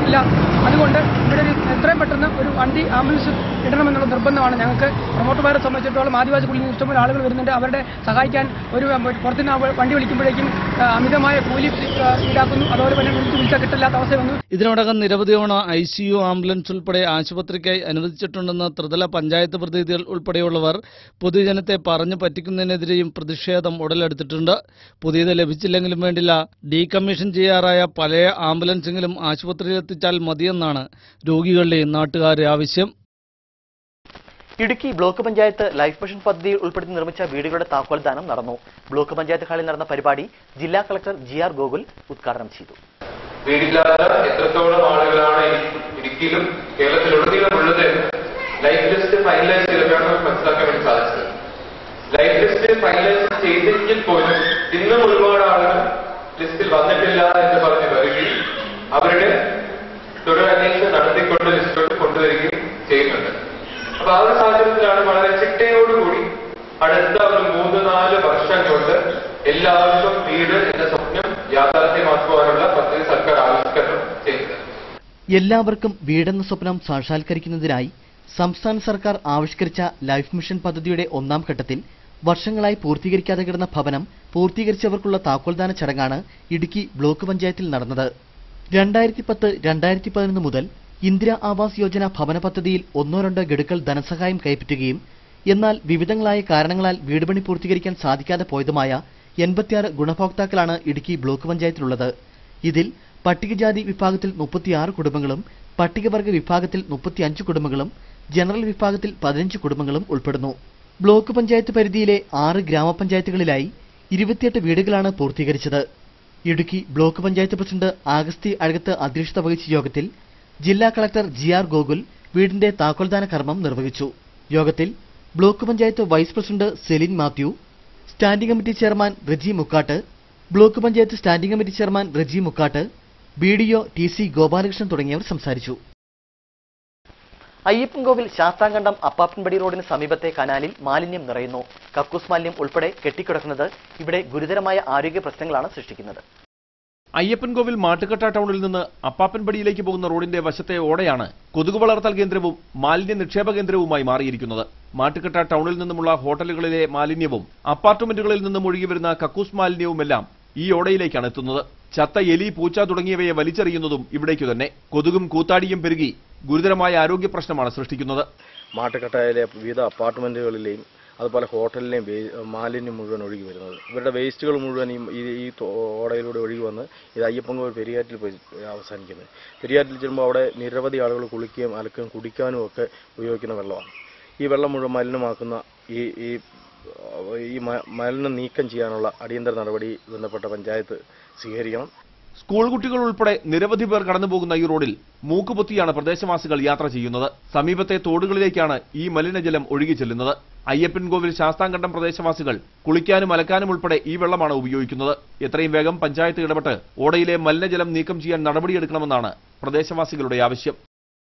അതുകൊണ്ട് ഇവിടെ ഒരു എത്രയും പെട്ടെന്ന് ഒരു വണ്ടി ആംബുലൻസ് ഇടണമെന്നുള്ള നിർബന്ധമാണ് ഞങ്ങൾക്ക് പ്രൊമോട്ടർമാരെ സംബന്ധിച്ചിടത്തോളം ആദിവാസി കുളിയിൽ ഇഷ്ടംപോലെ ആളുകൾ വരുന്നുണ്ട് അവരുടെ സഹായിക്കാൻ ഒരു പുറത്തുനിന്ന് ആ വണ്ടി വിളിക്കുമ്പോഴേക്കും ആ, അമിതമായ കൂലി ആ, ഈടാക്കുന്നു അതുപോലെ തന്നെ വിളിച്ച് വിളിച്ചാൽ കിട്ടില്ലാത്ത അവസ്ഥ വന്നു ഇതിനോടകം നിരവധി തവണ ഐ സി യു ആംബുലൻസ് ഉൾപ്പെടെ ആശുപത്രിക്കായി അനുവദിച്ചിട്ടുണ്ടെന്ന് ത്രിതല പഞ്ചായത്ത് പ്രതിനിധികൾ ഉൾപ്പെടെയുള്ളവർ പൊതുജനത്തെ പറഞ്ഞു പറ്റിക്കുന്നതിനെതിരെയും പ്രതിഷേധം ഉടലെടുത്തിട്ടുണ്ട് പുതിയത് ലഭിച്ചില്ലെങ്കിലും വേണ്ടില്ല ഡീകമ്മീഷൻ ചെയ്യാറായ പഴയ ആംബുലൻസെങ്കിലും ആശുപത്രിയിലെത്തിച്ചാൽ മതിയെന്നാണ് രോഗികളുടെയും നാട്ടുകാരുടെ ആവശ്യം Idukki block panchayat life mission പദ്ധതിയിൽ ഉൾപ്പെടുത്തി നിർമ്മിച്ച വീടുകളുടെ താക്കോൽദാനം നടന്നു ബ്ലോക്ക് പഞ്ചായത്ത് ഹാളിൽ നടന്ന പരിപാടി ജില്ലാ കളക്ടർ ജി ആർ ഗോകുൽ ഉദ്ഘാടനം ചെയ്തു വീടില്ലാത്ത എത്രത്തോളം ആളുകളാണ് ഇ- ഇടുക്കിയിലും കേരളത്തിലുടനീളം ഉള്ളത് ലൈഫ് ലിസ്റ്റ് ഫൈനലൈസ് ചെയ്തിട്ടാണ് നമുക്ക് മനസ്സിലാക്കാൻ വേണ്ടി സാധിച്ചത് ലൈഫ് ലിസ്റ്റ് ഫൈനലൈസ് ചെയ്തെങ്കിൽ പോലും ഇന്നും ഒരുപാട് ആളുകൾ ലിസ്റ്റിൽ വന്നിട്ടില്ല എന്ന് പറഞ്ഞ് വരികയും അവരുടെ തുടരന്വേഷണം നടത്തിക്കൊണ്ട് ലിസ്റ്റോട്ട് കൊണ്ടുവരികയും ചെയ്യുന്നുണ്ട് അപ്പൊ ആ ഒരു സാഹചര്യത്തിലാണ് വളരെ ചിട്ടയോടുകൂടി അടുത്ത ഒരു മൂന്ന് നാല് വർഷം കൊണ്ട് എല്ലാവർക്കും വീട് എന്ന സ്വപ്നം യാഥാർത്ഥ്യമാക്കുവാനുള്ള പദ്ധതി സർക്കാർ ആവിഷ്കരണം ചെയ്തത് എല്ലാവർക്കും വീടെന്ന സ്വപ്നം സാക്ഷാത്കരിക്കുന്നതിനായി സംസ്ഥാന സർക്കാർ ആവിഷ്കരിച്ച ലൈഫ് മിഷൻ പദ്ധതിയുടെ ഒന്നാം ഘട്ടത്തിൽ വർഷങ്ങളായി പൂർത്തീകരിക്കാതെ കിടന്ന ഭവനം പൂർത്തീകരിച്ചവർക്കുള്ള താക്കോൽദാന ചടങ്ങാണ് ഇടുക്കി ബ്ലോക്ക് പഞ്ചായത്തിൽ നടന്നത് രണ്ടായിരത്തി പത്ത് രണ്ടായിരത്തി പതിനൊന്ന് മുതൽ ഇന്ദിര ആവാസ് യോജന ഭവന പദ്ധതിയിൽ ഒന്നോ രണ്ടോ ഗഡുക്കൾ ധനസഹായം കൈപ്പറ്റുകയും എന്നാൽ വിവിധങ്ങളായ കാരണങ്ങളാൽ വീട് പണി പൂർത്തീകരിക്കാൻ സാധിക്കാതെ പോയതുമായ എൺപത്തിയാറ് ഗുണഭോക്താക്കളാണ് ഇടുക്കി ബ്ലോക്ക് പഞ്ചായത്തിലുള്ളത് ഇതിൽ പട്ടികജാതി വിഭാഗത്തിൽ മുപ്പത്തിയാറ് കുടുംബങ്ങളും പട്ടികവർഗ വിഭാഗത്തിൽ മുപ്പത്തിയഞ്ച് കുടുംബങ്ങളും ജനറൽ വിഭാഗത്തിൽ പതിനഞ്ച് കുടുംബങ്ങളും ഉൾപ്പെടുന്നു ബ്ലോക്ക് പഞ്ചായത്ത് പരിധിയിലെ ആറ് ഗ്രാമപഞ്ചായത്തുകളിലായി ഇരുപത്തിയെട്ട് വീടുകളാണ് പൂർത്തീകരിച്ചത് ഇടുക്കി ബ്ലോക്ക് പഞ്ചായത്ത് പ്രസിഡന്റ് ആഗസ്തി അഴകത്ത് അധ്യക്ഷത വഹിച്ച യോഗത്തിൽ ജില്ലാ കളക്ടർ ജി ആർ ഗോകുൽ വീടിന്റെ താക്കോൽദാന കർമ്മം നിർവഹിച്ചു യോഗത്തിൽ block panchayat vice president Celine Mathew standing committee chairman Reji Mukkattu block panchayat standing committee chairman Reji Mukkattu B D O T C Gopalakrishnan തുടങ്ങിയവർ സംസാരിച്ചു അയ്യപ്പൻകോവിൽ ശാസ്താംകണ്ടം അപ്പാപ്പൻപടി റോഡിന് സമീപത്തെ കനാലിൽ മാലിന്യം നിറയുന്നു കക്കൂസ് മാലിന്യം ഉൾപ്പെടെ കെട്ടിക്കിടക്കുന്നത് ഇവിടെ ഗുരുതരമായ ആരോഗ്യ പ്രശ്നങ്ങളാണ് സൃഷ്ടിക്കുന്നത് അയ്യപ്പൻകോവിൽ മാട്ടുകട്ട ടൗണിൽ നിന്ന് അപ്പാപ്പൻപടിയിലേക്ക് പോകുന്ന റോഡിന്റെ വശത്തെ ഓടയാണ് കൊതുക് വളർത്തൽ കേന്ദ്രവും മാലിന്യ നിക്ഷേപ കേന്ദ്രവുമായി മാറിയിരിക്കുന്നത് മാട്ടുകട്ട ടൗണിൽ നിന്നുമുള്ള ഹോട്ടലുകളിലെ മാലിന്യവും അപ്പാർട്ട്മെന്റുകളിൽ നിന്നും ഒഴുകി വരുന്ന കക്കൂസ് മാലിന്യവുമെല്ലാം ഈ ഓടയിലേക്കാണ് എത്തുന്നത് ചത്ത എലി പൂച്ച തുടങ്ങിയവയെ വലിച്ചെറിയുന്നതും ഇവിടേക്കു തന്നെ കൊതുകും കൂത്താടിയും പെരുകി ഗുരുതരമായ ആരോഗ്യ പ്രശ്നമാണ് സൃഷ്ടിക്കുന്നത് മാട്ടുക്കട്ടയിലെ വിവിധ അപ്പാർട്ട്മെന്റുകളിലെയും അതുപോലെ ഹോട്ടലിലെയും വേ- മാലിന്യം മുഴുവൻ ഒഴുകി വരുന്നത് ഇവരുടെ വേസ്റ്റുകൾ മുഴുവൻ ഈ ഈ- ഈ തോ- ഓടയിലൂടെ ഒഴുകി വന്ന് ഇത് അയ്യപ്പൻകോവിൽ പെരിയാറ്റിൽ പോയി അവസാനിക്കുന്നത് പെരിയാറ്റിൽ ചെല്ലുമ്പോൾ അവിടെ നിരവധി ആളുകൾ കുളിക്കുകയും അലക്കുകയും കുടിക്കാനും ഒക്കെ ഉപയോഗിക്കുന്ന വെള്ളമാണ് ഈ വെള്ളം മുഴുവൻ മലിനമാക്കുന്ന ഈ ഈ ഈ മ- മലിനം നീക്കം ചെയ്യാനുള്ള അടിയന്തര നടപടി ബന്ധപ്പെട്ട പഞ്ചായത്ത് സ്വീകരിക്കണം സ്കൂൾ കുട്ടികൾ ഉൾപ്പെടെ നിരവധി പേർ കടന്നുപോകുന്ന ഈ റോഡിൽ മൂക്കുപൊത്തിയാണ് പ്രദേശവാസികൾ യാത്ര ചെയ്യുന്നത് സമീപത്തെ തോടുകളിലേക്കാണ് ഈ മലിനജലം ഒഴുകി ചെല്ലുന്നത് അയ്യപ്പൻകോവിൽ ശാസ്താംകണ്ടം പ്രദേശവാസികൾ കുളിക്കാനും അലക്കാനും ഉൾപ്പെടെ ഈ വെള്ളമാണ് ഉപയോഗിക്കുന്നത് എത്രയും വേഗം പഞ്ചായത്ത് ഇടപെട്ട് ഓടയിലെ മലിനജലം നീക്കം ചെയ്യാൻ നടപടിയെടുക്കണമെന്നാണ് പ്രദേശവാസികളുടെ ആവശ്യം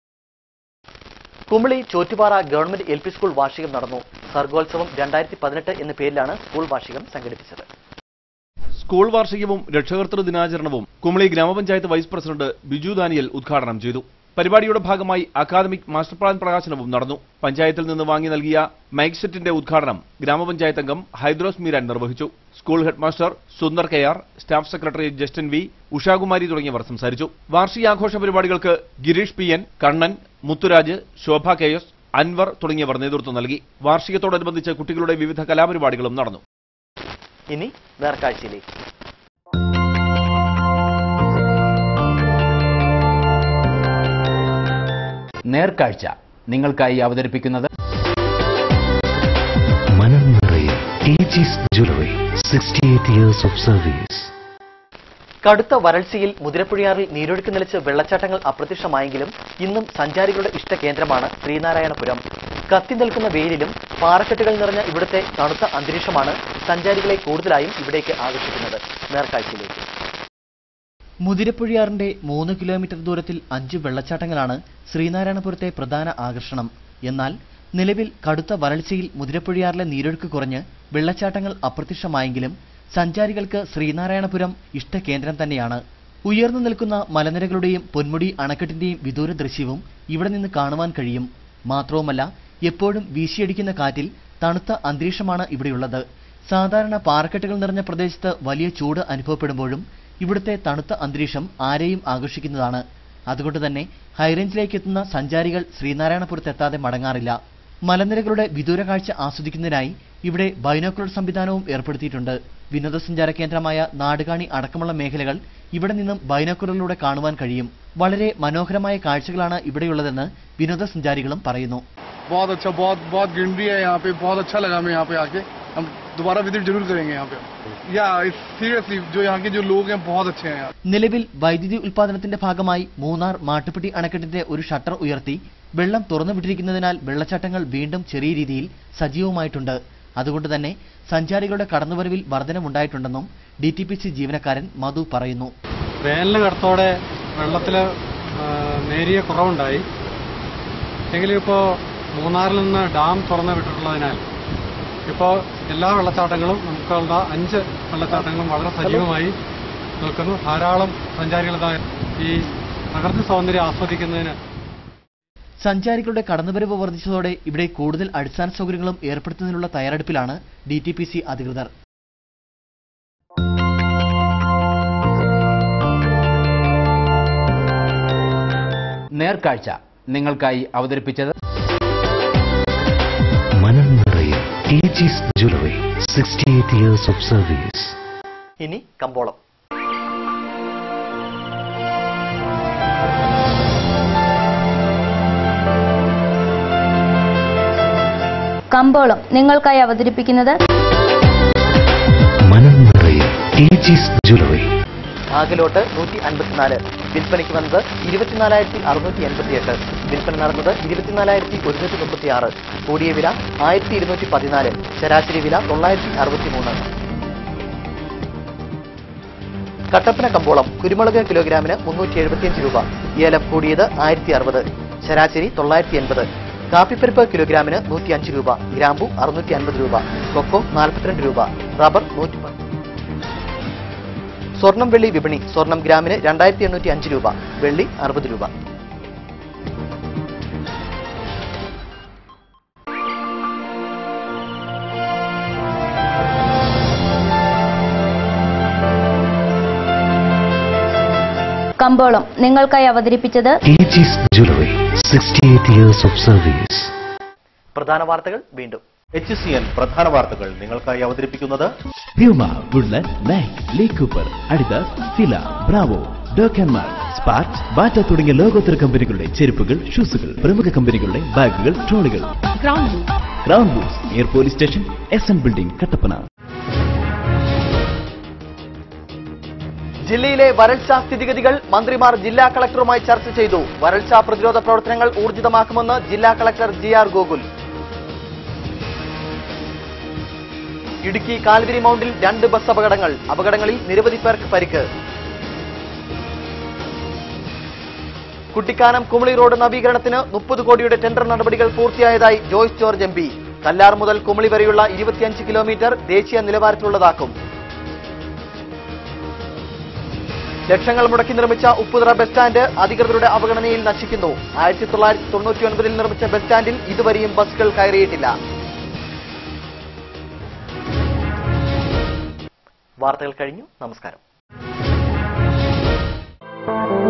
Kumily Chottupara government L P school വാർഷികം നടന്നു സർഗോത്സവം രണ്ടായിരത്തി പതിനെട്ട് എന്ന പേരിലാണ് സ്കൂൾ വാർഷികം സംഘടിപ്പിച്ചത് സ്കൂൾ വാർഷികവും രക്ഷകർത്തൃ ദിനാചരണവും കുമളി ഗ്രാമപഞ്ചായത്ത് വൈസ് പ്രസിഡന്റ് ബിജു ദാനിയൽ ഉദ്ഘാടനം ചെയ്തു പരിപാടിയുടെ ഭാഗമായി അക്കാദമിക് മാസ്റ്റർ പ്ലാൻ പ്രകാശനവും നടന്നു പഞ്ചായത്തിൽ നിന്ന് വാങ്ങി നൽകിയ മൈക്ക് സെറ്റിന്റെ ഉദ്ഘാടനം ഗ്രാമപഞ്ചായത്ത് അംഗം ഹൈദ്രോസ് മീരാൻ നിർവഹിച്ചു school headmaster Sundar K R staff secretary Justin V Ushakumari തുടങ്ങിയവർ സംസാരിച്ചു വാർഷികാഘോഷ പരിപാടികൾക്ക് Gireesh P N Kannan Muthuraj Shobha K S Anvar തുടങ്ങിയവർ നേതൃത്വം നൽകി വാർഷികത്തോടനുബന്ധിച്ച് കുട്ടികളുടെ വിവിധ കലാപരിപാടികളും നടന്നു ഇനി നേർക്കാഴ്ചയിലേക്ക് നേർക്കാഴ്ച നിങ്ങൾക്കായി അവതരിപ്പിക്കുന്നത് മനം നിറയെ ഏജീസ് jewellery sixty eight years of service കടുത്ത വരൾച്ചയിൽ മുതിരപ്പുഴയാറിൽ നീരൊഴുക്ക് നിലച്ച് വെള്ളച്ചാട്ടങ്ങൾ അപ്രത്യക്ഷമായെങ്കിലും ഇന്നും സഞ്ചാരികളുടെ ഇഷ്ട കേന്ദ്രമാണ് ശ്രീനാരായണപുരം കത്തി നിൽക്കുന്ന വെയിലിലും പാറക്കെട്ടുകൾ നിറഞ്ഞ ഇവിടുത്തെ തണുത്ത അന്തരീക്ഷമാണ് സഞ്ചാരികളെ കൂടുതലായും ഇവിടേക്ക് ആകർഷിക്കുന്നത് നേർക്കാഴ്ചയിലേക്ക് മുതിരപ്പുഴയാറിന്റെ മൂന്ന് കിലോമീറ്റർ ദൂരത്തിൽ അഞ്ച് വെള്ളച്ചാട്ടങ്ങളാണ് ശ്രീനാരായണപുരത്തെ പ്രധാന ആകർഷണം എന്നാൽ നിലവിൽ കടുത്ത വരൾച്ചയിൽ മുതിരപ്പുഴയാറിലെ നീരൊഴുക്ക് കുറഞ്ഞ് വെള്ളച്ചാട്ടങ്ങൾ അപ്രത്യക്ഷമായെങ്കിലും സഞ്ചാരികൾക്ക് ശ്രീനാരായണപുരം ഇഷ്ടകേന്ദ്രം തന്നെയാണ് ഉയർന്നു നിൽക്കുന്ന മലനിരകളുടെയും പൊന്മുടി അണക്കെട്ടിന്റെയും വിദൂര ദൃശ്യവും ഇവിടെ നിന്ന് കാണുവാൻ കഴിയും മാത്രവുമല്ല എപ്പോഴും വീശിയടിക്കുന്ന കാറ്റിൽ തണുത്ത അന്തരീക്ഷമാണ് ഇവിടെയുള്ളത് സാധാരണ പാറക്കെട്ടുകൾ നിറഞ്ഞ പ്രദേശത്ത് വലിയ ചൂട് അനുഭവപ്പെടുമ്പോഴും ഇവിടുത്തെ തണുത്ത അന്തരീക്ഷം ആരെയും ആകർഷിക്കുന്നതാണ് അതുകൊണ്ട് തന്നെ ഹൈറേഞ്ചിലേക്ക് എത്തുന്ന സഞ്ചാരികൾ ശ്രീനാരായണപുരത്ത് എത്താതെ മടങ്ങാറില്ല മലനിരകളുടെ വിദൂര കാഴ്ച ആസ്വദിക്കുന്നതിനായി ഇവിടെ ബൈനോക്കുലർ സംവിധാനവും ഏർപ്പെടുത്തിയിട്ടുണ്ട് വിനോദസഞ്ചാര കേന്ദ്രമായ നാടുകാണി അടക്കമുള്ള മേഖലകൾ ഇവിടെ നിന്നും ബൈനോക്കുലറിലൂടെ കാണുവാൻ കഴിയും വളരെ മനോഹരമായ കാഴ്ചകളാണ് ഇവിടെയുള്ളതെന്ന് വിനോദസഞ്ചാരികളും പറയുന്നു बहुत अच्छा बहुत बहुत ग्रीनरी है यहाँ पे बहुत अच्छा लगा हमें यहाँ पे आके हम दोबारा विजिट जरूर करेंगे यहाँ पे या सीरियसली जो यहाँ के जो लोग हैं बहुत अच्छे हैं यार നിലവിൽ വൈദ്യുതി ഉൽപാദനത്തിന്റെ ഭാഗമായി മൂന്നാർ മാട്ടുപ്പെട്ടി അണക്കെട്ടിന്റെ ഒരു ഷട്ടർ ഉയർത്തി വെള്ളം തുറന്നുവിട്ടിരിക്കുന്നതിനാൽ വെള്ളച്ചാട്ടങ്ങൾ വീണ്ടും ചെറിയ രീതിയിൽ സജീവമായിട്ടുണ്ട് അതുകൊണ്ട് തന്നെ സഞ്ചാരികളുടെ കടന്നുവരവിൽ വർധനമുണ്ടായിട്ടുണ്ടെന്നും ഡി ടി പി സി ജീവനക്കാരൻ മധു പറയുന്നു വേനൽ കടത്തോടെ വെള്ളത്തിൽ നേരിയ കുറവുണ്ടായി എങ്കിലും ഇപ്പോൾ മൂന്നാറിൽ നിന്ന് ഡാം തുറന്നു വിട്ടിട്ടുള്ളതിനാൽ ഇപ്പോൾ എല്ലാ വെള്ളച്ചാട്ടങ്ങളും നമുക്കുള്ള അഞ്ച് വെള്ളച്ചാട്ടങ്ങളും വളരെ സജീവമായി നിൽക്കുന്നു ധാരാളം സഞ്ചാരികൾ ഇതാ ഈ പ്രകൃതി സൗന്ദര്യം ആസ്വദിക്കുന്നതിന് സഞ്ചാരികളുടെ കടന്നുവരവ് വർദ്ധിച്ചതോടെ ഇവിടെ കൂടുതൽ അടിസ്ഥാന സൗകര്യങ്ങളും ഏർപ്പെടുത്തുന്നതിനുള്ള തയ്യാറെടുപ്പിലാണ് ഡി ടി പി സി അധികൃതർ നേർക്കാഴ്ച നിങ്ങൾക്കായി അവതരിപ്പിച്ചത് മനം നിറയെ ടീച്ചീസ് jewellery sixty eight years of service ഇനി കമ്പോളം കമ്പോളം നിങ്ങൾക്കായി അവതരിപ്പിക്കുന്നത് മനം നിറയെ ടീച്ചീസ് ജ്വല്ലറി ആകലോട്ട് നൂറ്റി അൻപത്തിനാല് വിൽപ്പനയ്ക്ക് വന്നത് ഇരുപത്തിനാലായിരത്തി അറുന്നൂറ്റി എൺപത്തി എട്ട് വിൽപ്പന നടന്നത് ഇരുപത്തിനാലായിരത്തി ഒരുന്നൂറ്റി മുപ്പത്തി ആറ് കൂടിയ വില ആയിരത്തി ഇരുന്നൂറ്റി പതിനാല് ശരാശരി വില തൊള്ളായിരത്തി അറുപത്തി മൂന്ന് കട്ടപ്പന കമ്പോളം കുരുമുളക് കിലോഗ്രാമിന് മുന്നൂറ്റി എഴുപത്തിയഞ്ച് രൂപ ഏലം കൂടിയത് ആയിരത്തി അറുപത് ശരാശരി തൊള്ളായിരത്തി എൺപത് കാപ്പിപ്പരിപ്പ് കിലോഗ്രാമിന് നൂറ്റി അഞ്ച് രൂപ ഗ്രാമ്പു അറുന്നൂറ്റി അൻപത് രൂപ കൊക്കോ നാൽപ്പത്തിരണ്ട് രൂപ റബ്ബർ നൂറ്റി പത്ത് സ്വർണം വെള്ളി വിപണി സ്വർണം ഗ്രാമിന് രണ്ടായിരത്തി എണ്ണൂറ്റി അഞ്ച് രൂപ വെള്ളി അറുപത് രൂപ കമ്പോളം നിങ്ങൾക്കായി അവതരിപ്പിച്ചത് ടീച്ചീസ് jewellery sixty eight years of service പ്രധാന വാർത്തകൾ വീണ്ടും എച്ച് സി എൻ പ്രധാന വാർത്തകൾ നിങ്ങൾക്കായി അവതരിപ്പിക്കുന്നത് Puma Woodland Nike Lee Cooper Adidas Fila Bravo ഡോക്കൻമാർ സ്പാർക്ക് ബാറ്റ തുടങ്ങിയ ലോകോത്തര കമ്പനികളുടെ ചെരുപ്പുകൾ ഷൂസുകൾ പ്രമുഖ കമ്പനികളുടെ ബാഗുകൾ ട്രോളികൾ ക്രൗൺ ബൂട്ട്സ് എയർ police station S N building Kattappana ജില്ലയിലെ വരൾച്ചാ സ്ഥിതിഗതികൾ മന്ത്രിമാർ ജില്ലാ കളക്ടറുമായി ചർച്ച ചെയ്തു വരൾച്ചാ പ്രതിരോധ പ്രവർത്തനങ്ങൾ ഊർജിതമാക്കുമെന്ന് ജില്ലാ collector G R Gokul Idukki Calvary മൗണ്ടിൽ രണ്ട് ബസ് അപകടങ്ങൾ അപകടങ്ങളിൽ നിരവധി പേർക്ക് പരിക്ക് കുട്ടിക്കാനം കുമളി റോഡ് നവീകരണത്തിന് മുപ്പത് കോടിയുടെ ടെൻഡർ നടപടികൾ പൂർത്തിയായതായി ജോയ്സ് ജോർജ് എം പി കല്ലാർ മുതൽ കുമളി വരെയുള്ള ഇരുപത്തിയഞ്ച് കിലോമീറ്റർ ദേശീയ നിലവാരത്തിലുള്ളതാക്കും ലക്ഷങ്ങൾ മുടക്കി നിർമ്മിച്ച ഉപ്പുതറ ബസ് സ്റ്റാൻഡ് അധികൃതരുടെ അവഗണനയിൽ നശിക്കുന്നു ആയിരത്തി തൊള്ളായിരത്തി തൊണ്ണൂറ്റി ഒൻപതിൽ നിർമ്മിച്ച ബസ് സ്റ്റാൻഡിൽ ഇതുവരെയും ബസ്സുകൾ കയറിയിട്ടില്ല വാർത്തകൾ കഴിഞ്ഞു നമസ്കാരം